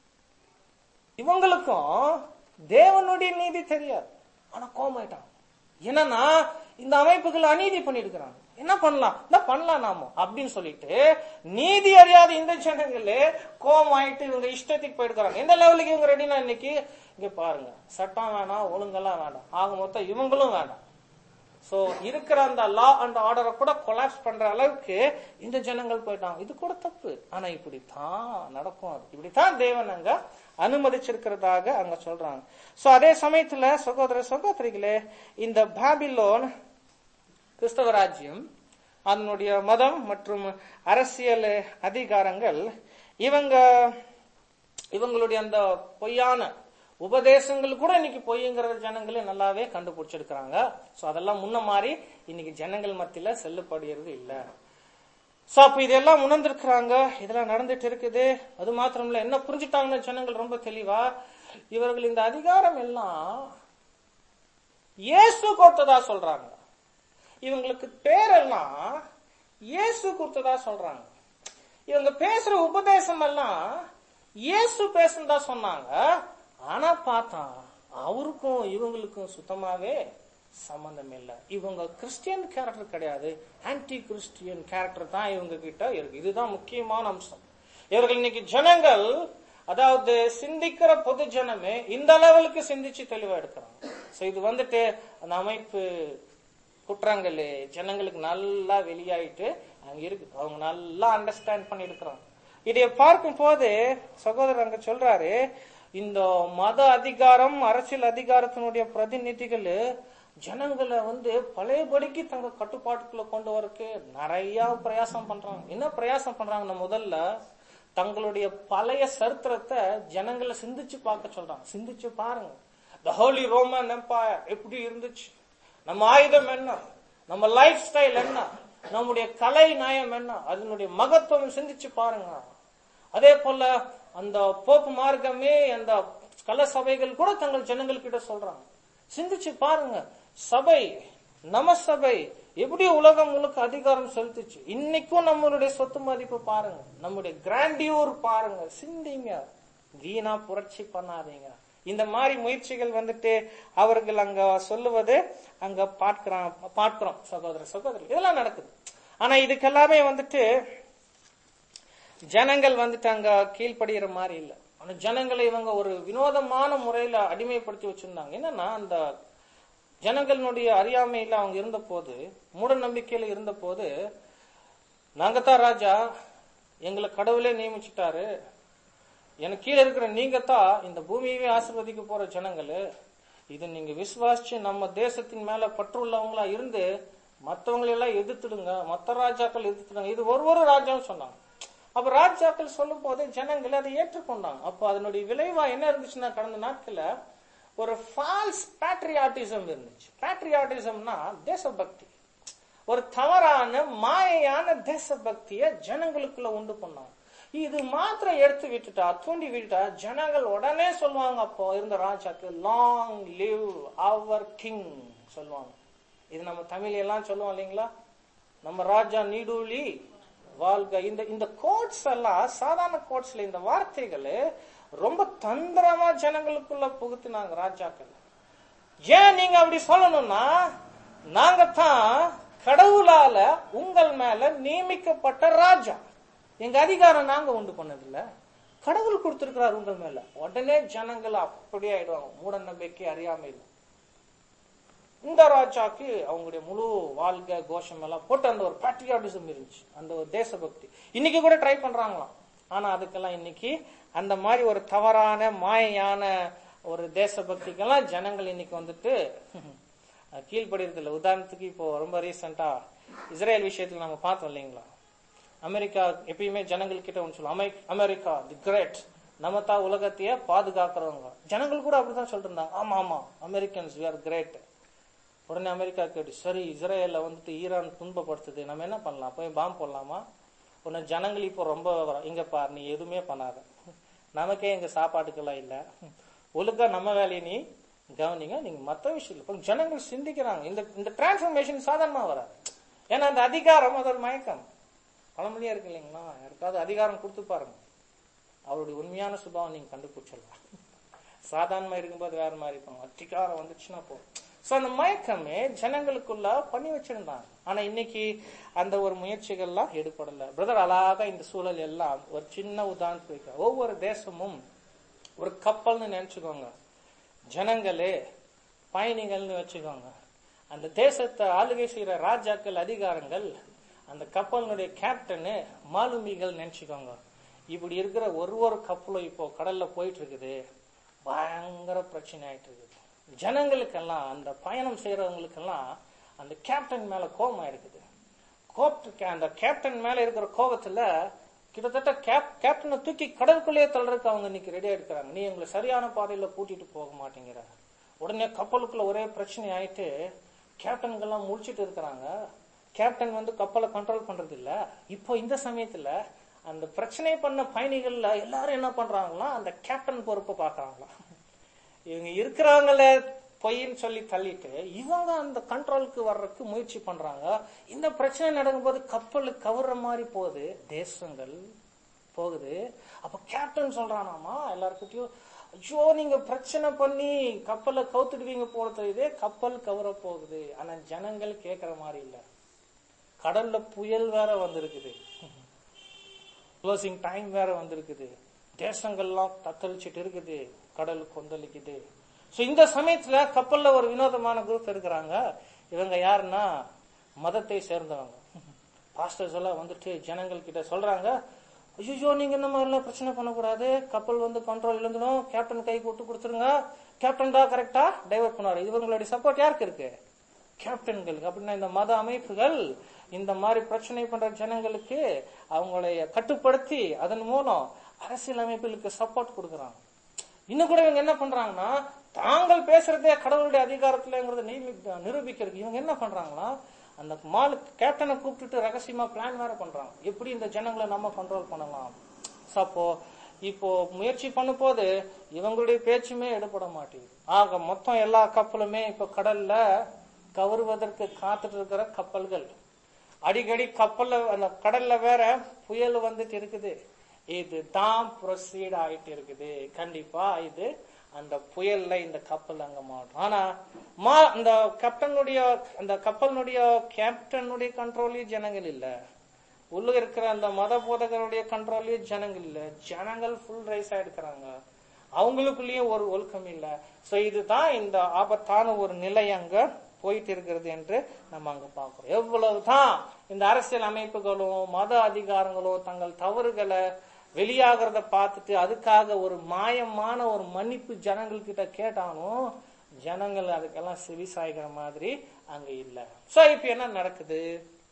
Speaker 1: இவங்களுக்கும் தேவனுடைய நீதி தெரியாது ஆனா கோமாயிட்டாங்க என்னன்னா இந்த அமைப்புகள் அநீதி பண்ணிருக்கிறாங்க என்ன பண்ணலாம் என்ன பண்ணலாம் நாம அப்படின்னு சொல்லிட்டு நீதி அறியாத இந்த ஜனங்களே கோமாயிட்டு இவங்க இஷ்டத்துக்கு போயிருக்கிறாங்க எந்த லெவலுக்கு இவங்க ரெடினா இன்னைக்கு இங்க பாருங்க சட்டம் வேணாம் ஒழுங்கெல்லாம் வேண்டாம் ஆக மொத்தம் இவங்களும் வேண்டாம் சோ இருக்கிற அந்த லா அண்ட் ஆர்டரை கூட கொலாப்ஸ் பண்ற அளவுக்கு இந்த ஜனங்கள் போயிட்டாங்க இது கூட தப்பு ஆனா இப்படித்தான் நடக்கும் அது இப்படித்தான் தேவன் அங்க அனுமதிச்சிருக்கிறதாக அங்க சொல்றாங்க சோ அதே சமயத்துல சகோதர சகோதரிகளே இந்த பாபிலோன் கிறிஸ்தவ ராஜ்யம் அதனுடைய மதம் மற்றும் அரசியல் அதிகாரங்கள் இவங்க இவங்களுடைய அந்த பொய்யான உபதேசங்கள் கூட இன்னைக்கு பொய்ங்கிறத ஜனங்களே நல்லாவே கண்டுபிடிச்சிருக்கிறாங்க சோ அதெல்லாம் முன்ன மாதிரி இன்னைக்கு ஜனங்கள் மத்தியில செல்லுபடுகிறது இல்ல சோ அப்ப இதெல்லாம் உணர்ந்திருக்கிறாங்க இதெல்லாம் நடந்துட்டு இருக்குது அது மாத்திரம் இல்ல என்ன புரிஞ்சுட்டாங்கன்னு ஜனங்கள் ரொம்ப தெளிவா இவர்கள் இந்த அதிகாரம் எல்லாம் இயேசு கொடுத்ததா சொல்றாங்க இவங்களுக்கு பேரெல்லாம் இயேசு கொடுத்ததா சொல்றாங்க இவங்க பேசுற உபதேசம் எல்லாம் இயேசு பேசுனதா சொன்னாங்க ஆனா பார்த்தா அவருக்கும் இவங்களுக்கும் சுத்தமாவே சம்பந்தம் இல்லை இவங்க கிறிஸ்டியன் கேரக்டர் கிடையாது ஆன்டி கிறிஸ்டியன் கேரக்டர் தான் இவங்க கிட்ட இருக்கு இதுதான் முக்கியமான அம்சம் இவர்கள் இன்னைக்கு ஜனங்கள் அதாவது சிந்திக்கிற பொது ஜனமே இந்த லெவலுக்கு சிந்திச்சு தெளிவா எடுக்கிறாங்க சோ இது வந்துட்டு அந்த அமைப்பு குற்றங்கள் ஜனங்களுக்கு நல்லா வெளியாயிட்டு அங்க இருக்கு அவங்க நல்லா அண்டர்ஸ்டாண்ட் பண்ணி இருக்கிறாங்க இதை பார்க்கும் போது சகோதரர் அங்க சொல்றாரு இந்த மத அதிகாரம் அரசியல் அதிகாரத்தினுடைய பிரதிநிதிகள் ஜனங்களை வந்து பழையபடிக்கு தங்க கட்டுப்பாட்டுக்குள்ள கொண்டு வரக்கு நிறைய பிரயாசம் பண்றாங்க என்ன பிரயாசம் பண்றாங்கன்னா முதல்ல தங்களுடைய பழைய சரித்திரத்தை ஜனங்களை சிந்திச்சு பார்க்க சொல்றாங்க சிந்திச்சு பாருங்க த ஹோலி ரோமன் எம்பயர் எப்படி இருந்துச்சு நம்ம ஆயுதம் என்ன நம்ம லைஃப் ஸ்டைல் என்ன நம்முடைய கலை நயம் என்ன அதனுடைய மகத்துவம் சிந்திச்சு பாருங்க அதே போல அந்த போப்பு மார்க்கமே அந்த கல சபைகள் கூட தங்கள் ஜனங்கள்கிட்ட சொல்றாங்க சிந்திச்சு பாருங்க சபை நம சபை எப்படி உலகம் முழுக்க அதிகாரம் செலுத்துச்சு இன்னைக்கும் நம்மளுடைய சொத்து மதிப்பு பாருங்க நம்முடைய கிராண்டியூர் பாருங்க சிந்திங்க வீணா புரட்சி பண்ணாதீங்க இந்த மாதிரி முயற்சிகள் வந்துட்டு அவர்கள் அங்க சொல்லுவது அங்க பார்க்கிறோம் பார்க்கிறோம் சகோதர சகோதரி இதெல்லாம் நடக்குது ஆனா இதுக்கெல்லாமே வந்துட்டு ஜனங்கள் வந்துட்டு அங்க கீழ்ப்படுகிற மாதிரி இல்ல ஆனா ஜனங்களை இவங்க ஒரு வினோதமான முறையில அடிமைப்படுத்தி வச்சிருந்தாங்க என்னன்னா அந்த ஜனங்களுடைய அறியாமையில அவங்க இருந்த போது மூட நம்பிக்கையில இருந்த போது நாங்க தான் ராஜா எங்களை கடவுளே நியமிச்சுட்டாரு எனக்கு கீழே இருக்கிற நீங்க தான் இந்த பூமியவே ஆசிர்வதிக்க போற ஜனங்கள் இது நீங்க விசுவாசிச்சு நம்ம தேசத்தின் மேல பற்றுள்ளவங்களா இருந்து மத்தவங்களை எல்லாம் எதிர்த்துடுங்க மத்த ராஜாக்கள் எதிர்த்துடுங்க இது ஒரு ஒரு ராஜாவும் சொன்னாங்க அப்ப ராஜாக்கள் சொல்லும் போது ஜனங்கள் அதை ஏற்றுக்கொண்டாங்க அப்போ அதனுடைய விளைவா என்ன இருந்துச்சுன்னா கடந்த நாட்கள்ல ஒரு ஃபால்ஸ் பேட்ரியாட்டிசம் இருந்துச்சு பேட்ரியாட்டிசம்னா தேசபக்தி ஒரு தவறான மாயையான தேசபக்திய ஜனங்களுக்குள்ள உண்டு பண்ணாங்க இது மாத்திரம் எடுத்து விட்டுட்டா தூண்டி விட்டுட்டா ஜனங்கள் உடனே சொல்லுவாங்க அப்போ இருந்த ராஜாக்கு லாங் லிவ் அவர் கிங் சொல்லுவாங்க இது நம்ம தமிழ் எல்லாம் சொல்லுவோம் இல்லைங்களா நம்ம ராஜா நீடூழி வாழ்க இந்த இந்த கோட்ஸ் எல்லாம் சாதாரண கோட்ஸ்ல இந்த வார்த்தைகள் ரொம்ப தந்திரமா ஜனங்களுக்குள்ள புகுத்தினாங்க ராஜாக்கள் ஏன் நீங்க அப்படி சொல்லணும்னா நாங்க தான் கடவுளால உங்கள் மேல நியமிக்கப்பட்ட ராஜா எங்க அதிகாரம் நாங்க உண்டு பண்ணதில்ல கடவுள் கொடுத்திருக்கிறார் உங்கள் மேல உடனே ஜனங்கள் அப்படியே ஆயிடுவாங்க மூட நம்பிக்கை அறியாமையில் இந்த ராஜாக்கு அவங்களுடைய முழு வாழ்க்கை கோஷம் எல்லாம் போட்டு அந்த ஒரு பேட்ரியாட்டிசம் இருந்துச்சு அந்த ஒரு தேசபக்தி இன்னைக்கு கூட ட்ரை பண்றாங்களாம் ஆனா அதுக்கெல்லாம் இன்னைக்கு அந்த மாதிரி ஒரு தவறான மாயையான ஒரு தேசபக்திக்கெல்லாம் ஜனங்கள் இன்னைக்கு வந்துட்டு கீழ்படுறது இல்லை உதாரணத்துக்கு இப்போ ரொம்ப ரீசெண்டா இஸ்ரேல் விஷயத்துல நம்ம பார்த்தோம் இல்லைங்களா அமெரிக்கா எப்பயுமே ஜனங்கள் கிட்ட ஒன்று சொல்லுவோம் அமெரிக்- அமெரிக்கா தி கிரேட் நம்ம தான் உலகத்தையே பாதுகாக்கிறவங்க ஜனங்கள் கூட அப்படிதான் சொல்லிட்டு இருந்தாங்க ஆமா ஆமா அமெரிக்கன்ஸ் வி ஆர் கிரேட் உடனே அமெரிக்கா கேட்டு சரி இஸ்ரேல வந்துட்டு ஈரான் துன்பப்படுத்துது நம்ம என்ன பண்ணலாம் போய் பாம்பு போடலாமா உடனே ஜனங்கள் இப்போ ரொம்ப வர- இங்க பார் நீ எதுவுமே பண்ணாத நமக்கே எங்க சாப்பாட்டுக்கெல்லாம் இல்ல ஒழுங்கா நம்ம வேலையை நீ கவனிங்க நீங்க மத்த விஷயம் இல்ல ஜனங்கள் சிந்திக்கிறாங்க இந்த இந்த டிரான்ஸ்ஃபர்மேஷன் சாதாரணமா வராது ஏன்னா அந்த அதிகாரம் அது ஒரு மயக்கம் பழமொழியா இருக்கு இல்லைங்களா யாருக்காவது அதிகாரம் கொடுத்து பாருங்க அவருடைய உண்மையான சுபாவம் நீங்க கண்டுபிடிச்சிடலாம் சாதாரணமா இருக்கும்போது வேற மாதிரி இருப்பாங்க அதிகாரம் வந்துச்சுன்னா போதும் சோ அந்த மயக்கமே ஜனங்களுக்குள்ள பண்ணி வச்சிருந்தாங்க ஆனா இன்னைக்கு அந்த ஒரு முயற்சிகள்லாம் எடுப்படல பிரதர் அழகா இந்த சூழல் எல்லாம் ஒரு சின்ன உதாரணத்துக்கு வைக்க ஒவ்வொரு தேசமும் ஒரு கப்பல்னு நினைச்சுக்கோங்க ஜனங்களே பயணிகள்னு வச்சுக்கோங்க அந்த தேசத்தை ஆளுகை செய்யற ராஜாக்கள் அதிகாரங்கள் அந்த கப்பலினுடைய கேப்டனு மாலுமிகள் நினைச்சுக்கோங்க இப்படி இருக்கிற ஒரு ஒரு கப்பலும் இப்போ கடல்ல போயிட்டு இருக்குது பயங்கர பிரச்சனை ஆயிட்டு இருக்குது ஜனங்களுக்கெல்லாம் அந்த பயணம் செய்யறவங்களுக்கெல்லாம் அந்த கேப்டன் மேல கோபம் இருக்குது கோப்ட் அந்த கேப்டன் மேல இருக்கிற கோபத்துல கிட்டத்தட்ட கேப் கேப்டனை தூக்கி கடலுக்குள்ளேயே தள்ளுறதுக்கு அவங்க இன்னைக்கு ரெடியா இருக்கிறாங்க நீ எங்களை சரியான பாதையில கூட்டிட்டு போக மாட்டேங்கிற உடனே கப்பலுக்குள்ள ஒரே பிரச்சனை ஆயிட்டு கேப்டன்கெல்லாம் முடிச்சிட்டு இருக்கிறாங்க கேப்டன் வந்து கப்பலை கண்ட்ரோல் பண்றது இல்ல இப்போ இந்த சமயத்துல அந்த பிரச்சனை பண்ண பயணிகள்ல எல்லாரும் என்ன பண்றாங்களா அந்த கேப்டன் பொறுப்பை பாக்குறாங்களாம் இவங்க இருக்கிறவங்கள பொய்ன்னு சொல்லி தள்ளிட்டு இவங்க அந்த கண்ட்ரோலுக்கு வர்றதுக்கு முயற்சி பண்றாங்க இந்த பிரச்சனை நடக்கும்போது கப்பல் கவுற மாதிரி போகுது தேசங்கள் போகுது அப்ப கேப்டன் சொல்றானாமா எல்லாருக்கிட்டையும் ஐயோ நீங்க பிரச்சனை பண்ணி கப்பலை கவுத்துடுவீங்க போறது இதே கப்பல் கவுற போகுது ஆனா ஜனங்கள் கேக்குற மாதிரி இல்ல கடல்ல புயல் வேற வந்திருக்குது க்ளோசிங் டைம் வேற வந்திருக்குது தேசங்கள்லாம் தத்தளிச்சிட்டு இருக்குது கடல் கொந்தளிக்குது சோ இந்த சமயத்துல கப்பல்ல ஒரு வினோதமான குரூப் இருக்கிறாங்க இவங்க யாருன்னா மதத்தை சேர்ந்தவங்க பாஸ்டர்ஸ் எல்லாம் வந்துட்டு ஜனங்கள் கிட்ட சொல்றாங்க ஐயோ நீங்க இந்த மாதிரி எல்லாம் பிரச்சனை பண்ணக்கூடாது கப்பல் வந்து கண்ட்ரோல் இழந்துடும் கேப்டன் கை விட்டு கொடுத்துருங்க கேப்டன் தான் கரெக்டா டைவர்ட் பண்ணுவாரு இவங்களுடைய சப்போர்ட் யாருக்கு இருக்கு கேப்டன்களுக்கு அப்படின்னா இந்த மத அமைப்புகள் இந்த மாதிரி பிரச்சனை பண்ற ஜனங்களுக்கு அவங்களை கட்டுப்படுத்தி அதன் மூலம் அரசியல் அமைப்புகளுக்கு சப்போர்ட் கொடுக்கறாங்க இன்னும் கூட இவங்க என்ன பண்றாங்கன்னா தாங்கள் பேசுறதே கடவுளுடைய அதிகாரத்துலங்கிறத நிரூபி- நிரூபிக்கிறதுக்கு இவங்க என்ன பண்றாங்களா அந்த மாலு கேப்டனை கூப்பிட்டுட்டு ரகசியமா பிளான் வேற பண்றாங்க எப்படி இந்த ஜனங்களை நம்ம கண்ட்ரோல் பண்ணலாம் So, அப்போ இப்போ முயற்சி பண்ணும் போது இவங்களுடைய பேச்சுமே எடுபட மாட்டேங்குது ஆக மொத்தம் எல்லா கப்பலுமே இப்ப கடல்ல கவருவதற்கு காத்துட்டு இருக்கிற கப்பல்கள் அடிக்கடி கப்பல்ல அந்த கடல்ல வேற புயல் வந்துட்டு இருக்குது இது தான் ப்ரொசீட் ஆயிட்டு இருக்குது கண்டிப்பா இது அந்த புயல்ல இந்த கப்பல் அங்க மாட்டும் ஆனா மா அந்த கேப்டனுடைய அந்த கப்பலினுடைய கேப்டனுடைய கண்ட்ரோலையும் ஜனங்கள் இல்ல உள்ள இருக்கிற அந்த மத போதகருடைய கண்ட்ரோலையும் ஜனங்கள் இல்ல ஜனங்கள் ஃபுல் ரைஸ் ஆயிருக்கிறாங்க அவங்களுக்குள்ளேயும் ஒரு ஒழுக்கம் இல்ல சோ இதுதான் இந்த ஆபத்தான ஒரு நிலை அங்க போயிட்டு இருக்கிறது என்று நம்ம அங்க பார்க்கிறோம் எவ்வளவுதான் இந்த அரசியல் அமைப்புகளும் மத அதிகாரங்களும் தங்கள் தவறுகளை வெளியாகிறத பார்த்துட்டு அதுக்காக ஒரு மாயமான ஒரு மன்னிப்பு ஜனங்கள் கிட்ட கேட்டாலும் ஜனங்கள் அதுக்கெல்லாம் செவி சாய்க்கிற மாதிரி அங்க இல்ல சோ இப்ப என்ன நடக்குது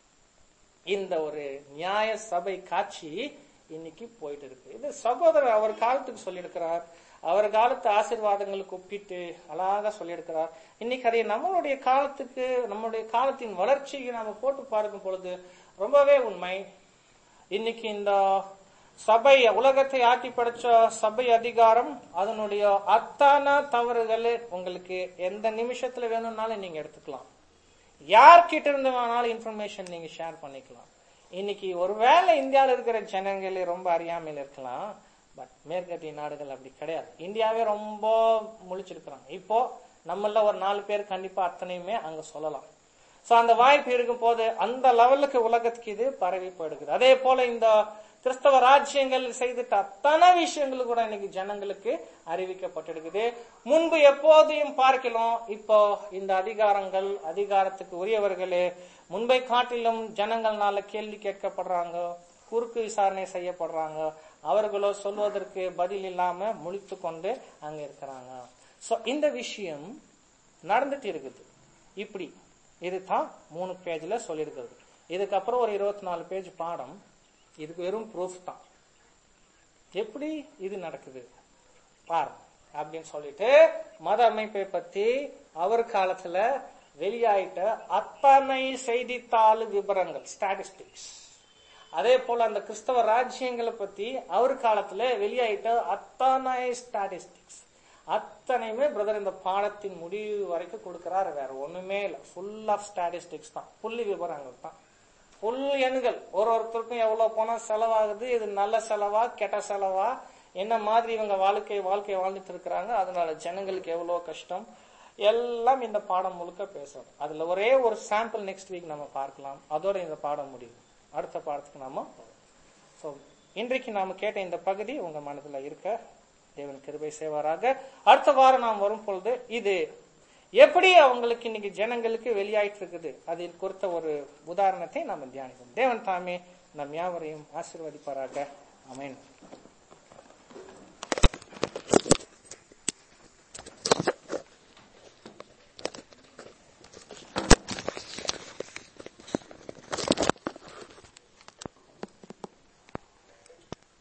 Speaker 1: இந்த ஒரு நியாய சபை காட்சி இன்னைக்கு போயிட்டு இருக்கு இது சகோதரர் அவர் காலத்துக்கு சொல்லியிருக்கிறார் அவர் காலத்து ஆசீர்வாதங்களுக்கு ஒப்பிட்டு அழகா சொல்லியிருக்கிறார் இன்னைக்கு அதை நம்மளுடைய காலத்துக்கு நம்மளுடைய காலத்தின் வளர்ச்சிக்கு நாம போட்டு பார்க்கும் பொழுது ரொம்பவே உண்மை இன்னைக்கு இந்த சபை உலகத்தை ஆட்டி படைச்ச சபை அதிகாரம் அதனுடைய அத்தான தவறுகள் உங்களுக்கு எந்த நிமிஷத்துல வேணும்னாலும் நீங்க எடுத்துக்கலாம் யார்கிட்ட இருந்து வேணாலும் இன்ஃபர்மேஷன் நீங்க ஷேர் பண்ணிக்கலாம் இன்னைக்கு ஒருவேளை இந்தியாவில் இருக்கிற ஜனங்களே ரொம்ப அறியாமையில் இருக்கலாம் பட் மேற்கத்திய நாடுகள் அப்படி கிடையாது இந்தியாவே ரொம்ப முழிச்சிருக்கிறாங்க இப்போ நம்மள ஒரு நாலு பேர் கண்டிப்பா அத்தனையுமே அங்க சொல்லலாம் சோ அந்த வாய்ப்பு இருக்கும் போது அந்த லெவலுக்கு உலகத்துக்கு இது பரவி போயிடுக்குது அதே போல இந்த கிறிஸ்தவ ராஜ்யங்கள் செய்துட்ட அத்தனை விஷயங்கள் கூட இன்னைக்கு ஜனங்களுக்கு அறிவிக்கப்பட்டிருக்குது முன்பு எப்போதையும் பார்க்கலாம் இப்போ இந்த அதிகாரங்கள் அதிகாரத்துக்கு உரியவர்களே முன்பை காட்டிலும் ஜனங்கள்னால கேள்வி கேட்கப்படுறாங்க குறுக்கு விசாரணை செய்யப்படுறாங்க அவர்களோ சொல்வதற்கு பதில் இல்லாம முழித்து கொண்டு அங்க இருக்கிறாங்க சோ இந்த விஷயம் நடந்துட்டு இருக்குது இப்படி இதுதான் மூணு பேஜ்ல சொல்லியிருக்கிறது இதுக்கப்புறம் ஒரு இருபத்தி நாலு பேஜ் பாடம் இதுக்கு வெறும் ப்ரூஃப் தான் எப்படி இது நடக்குது பாரு அப்படின்னு சொல்லிட்டு மத அமைப்பை பத்தி அவர் காலத்துல வெளியாயிட்ட அத்தனை செய்தித்தாள் விவரங்கள் ஸ்டாட்டிஸ்டிக்ஸ் அதே போல அந்த கிறிஸ்தவ ராஜ்யங்களை பத்தி அவர் காலத்துல வெளியாயிட்ட அத்தனை ஸ்டாட்டிஸ்டிக்ஸ் அத்தனையுமே பிரதர் இந்த பாடத்தின் முடிவு வரைக்கும் கொடுக்கிறாரு வேற ஒண்ணுமே இல்ல ஃபுல் ஆஃப் ஸ்டாட்டிஸ்டிக்ஸ் தான் புள்ளி விவரங்கள் தான் ஃபுல் எண்கள் ஒரு ஒருத்தருக்கும் எவ்வளவு பணம் செலவாகுது இது நல்ல செலவா கெட்ட செலவா என்ன மாதிரி இவங்க வாழ்க்கை வாழ்க்கையை வாழ்ந்துட்டு இருக்கிறாங்க அதனால ஜனங்களுக்கு எவ்வளவு கஷ்டம் எல்லாம் இந்த பாடம் முழுக்க பேசும் அதுல ஒரே ஒரு சாம்பிள் நெக்ஸ்ட் வீக் நம்ம பார்க்கலாம் அதோட இந்த பாடம் முடியும் அடுத்த பாடத்துக்கு நாம ஸோ இன்றைக்கு நாம கேட்ட இந்த பகுதி உங்க மனதுல இருக்க தேவன் கிருபை செய்வாராக அடுத்த வாரம் நாம் வரும் பொழுது இது எப்படி அவங்களுக்கு இன்னைக்கு ஜனங்களுக்கு வெளியாயிட்டு இருக்குது அதில் குறித்த ஒரு உதாரணத்தை நாம தியானிப்போம் தேவன் தாமே நம் யாவரையும் ஆசீர்வதிப்பாராக அமேன்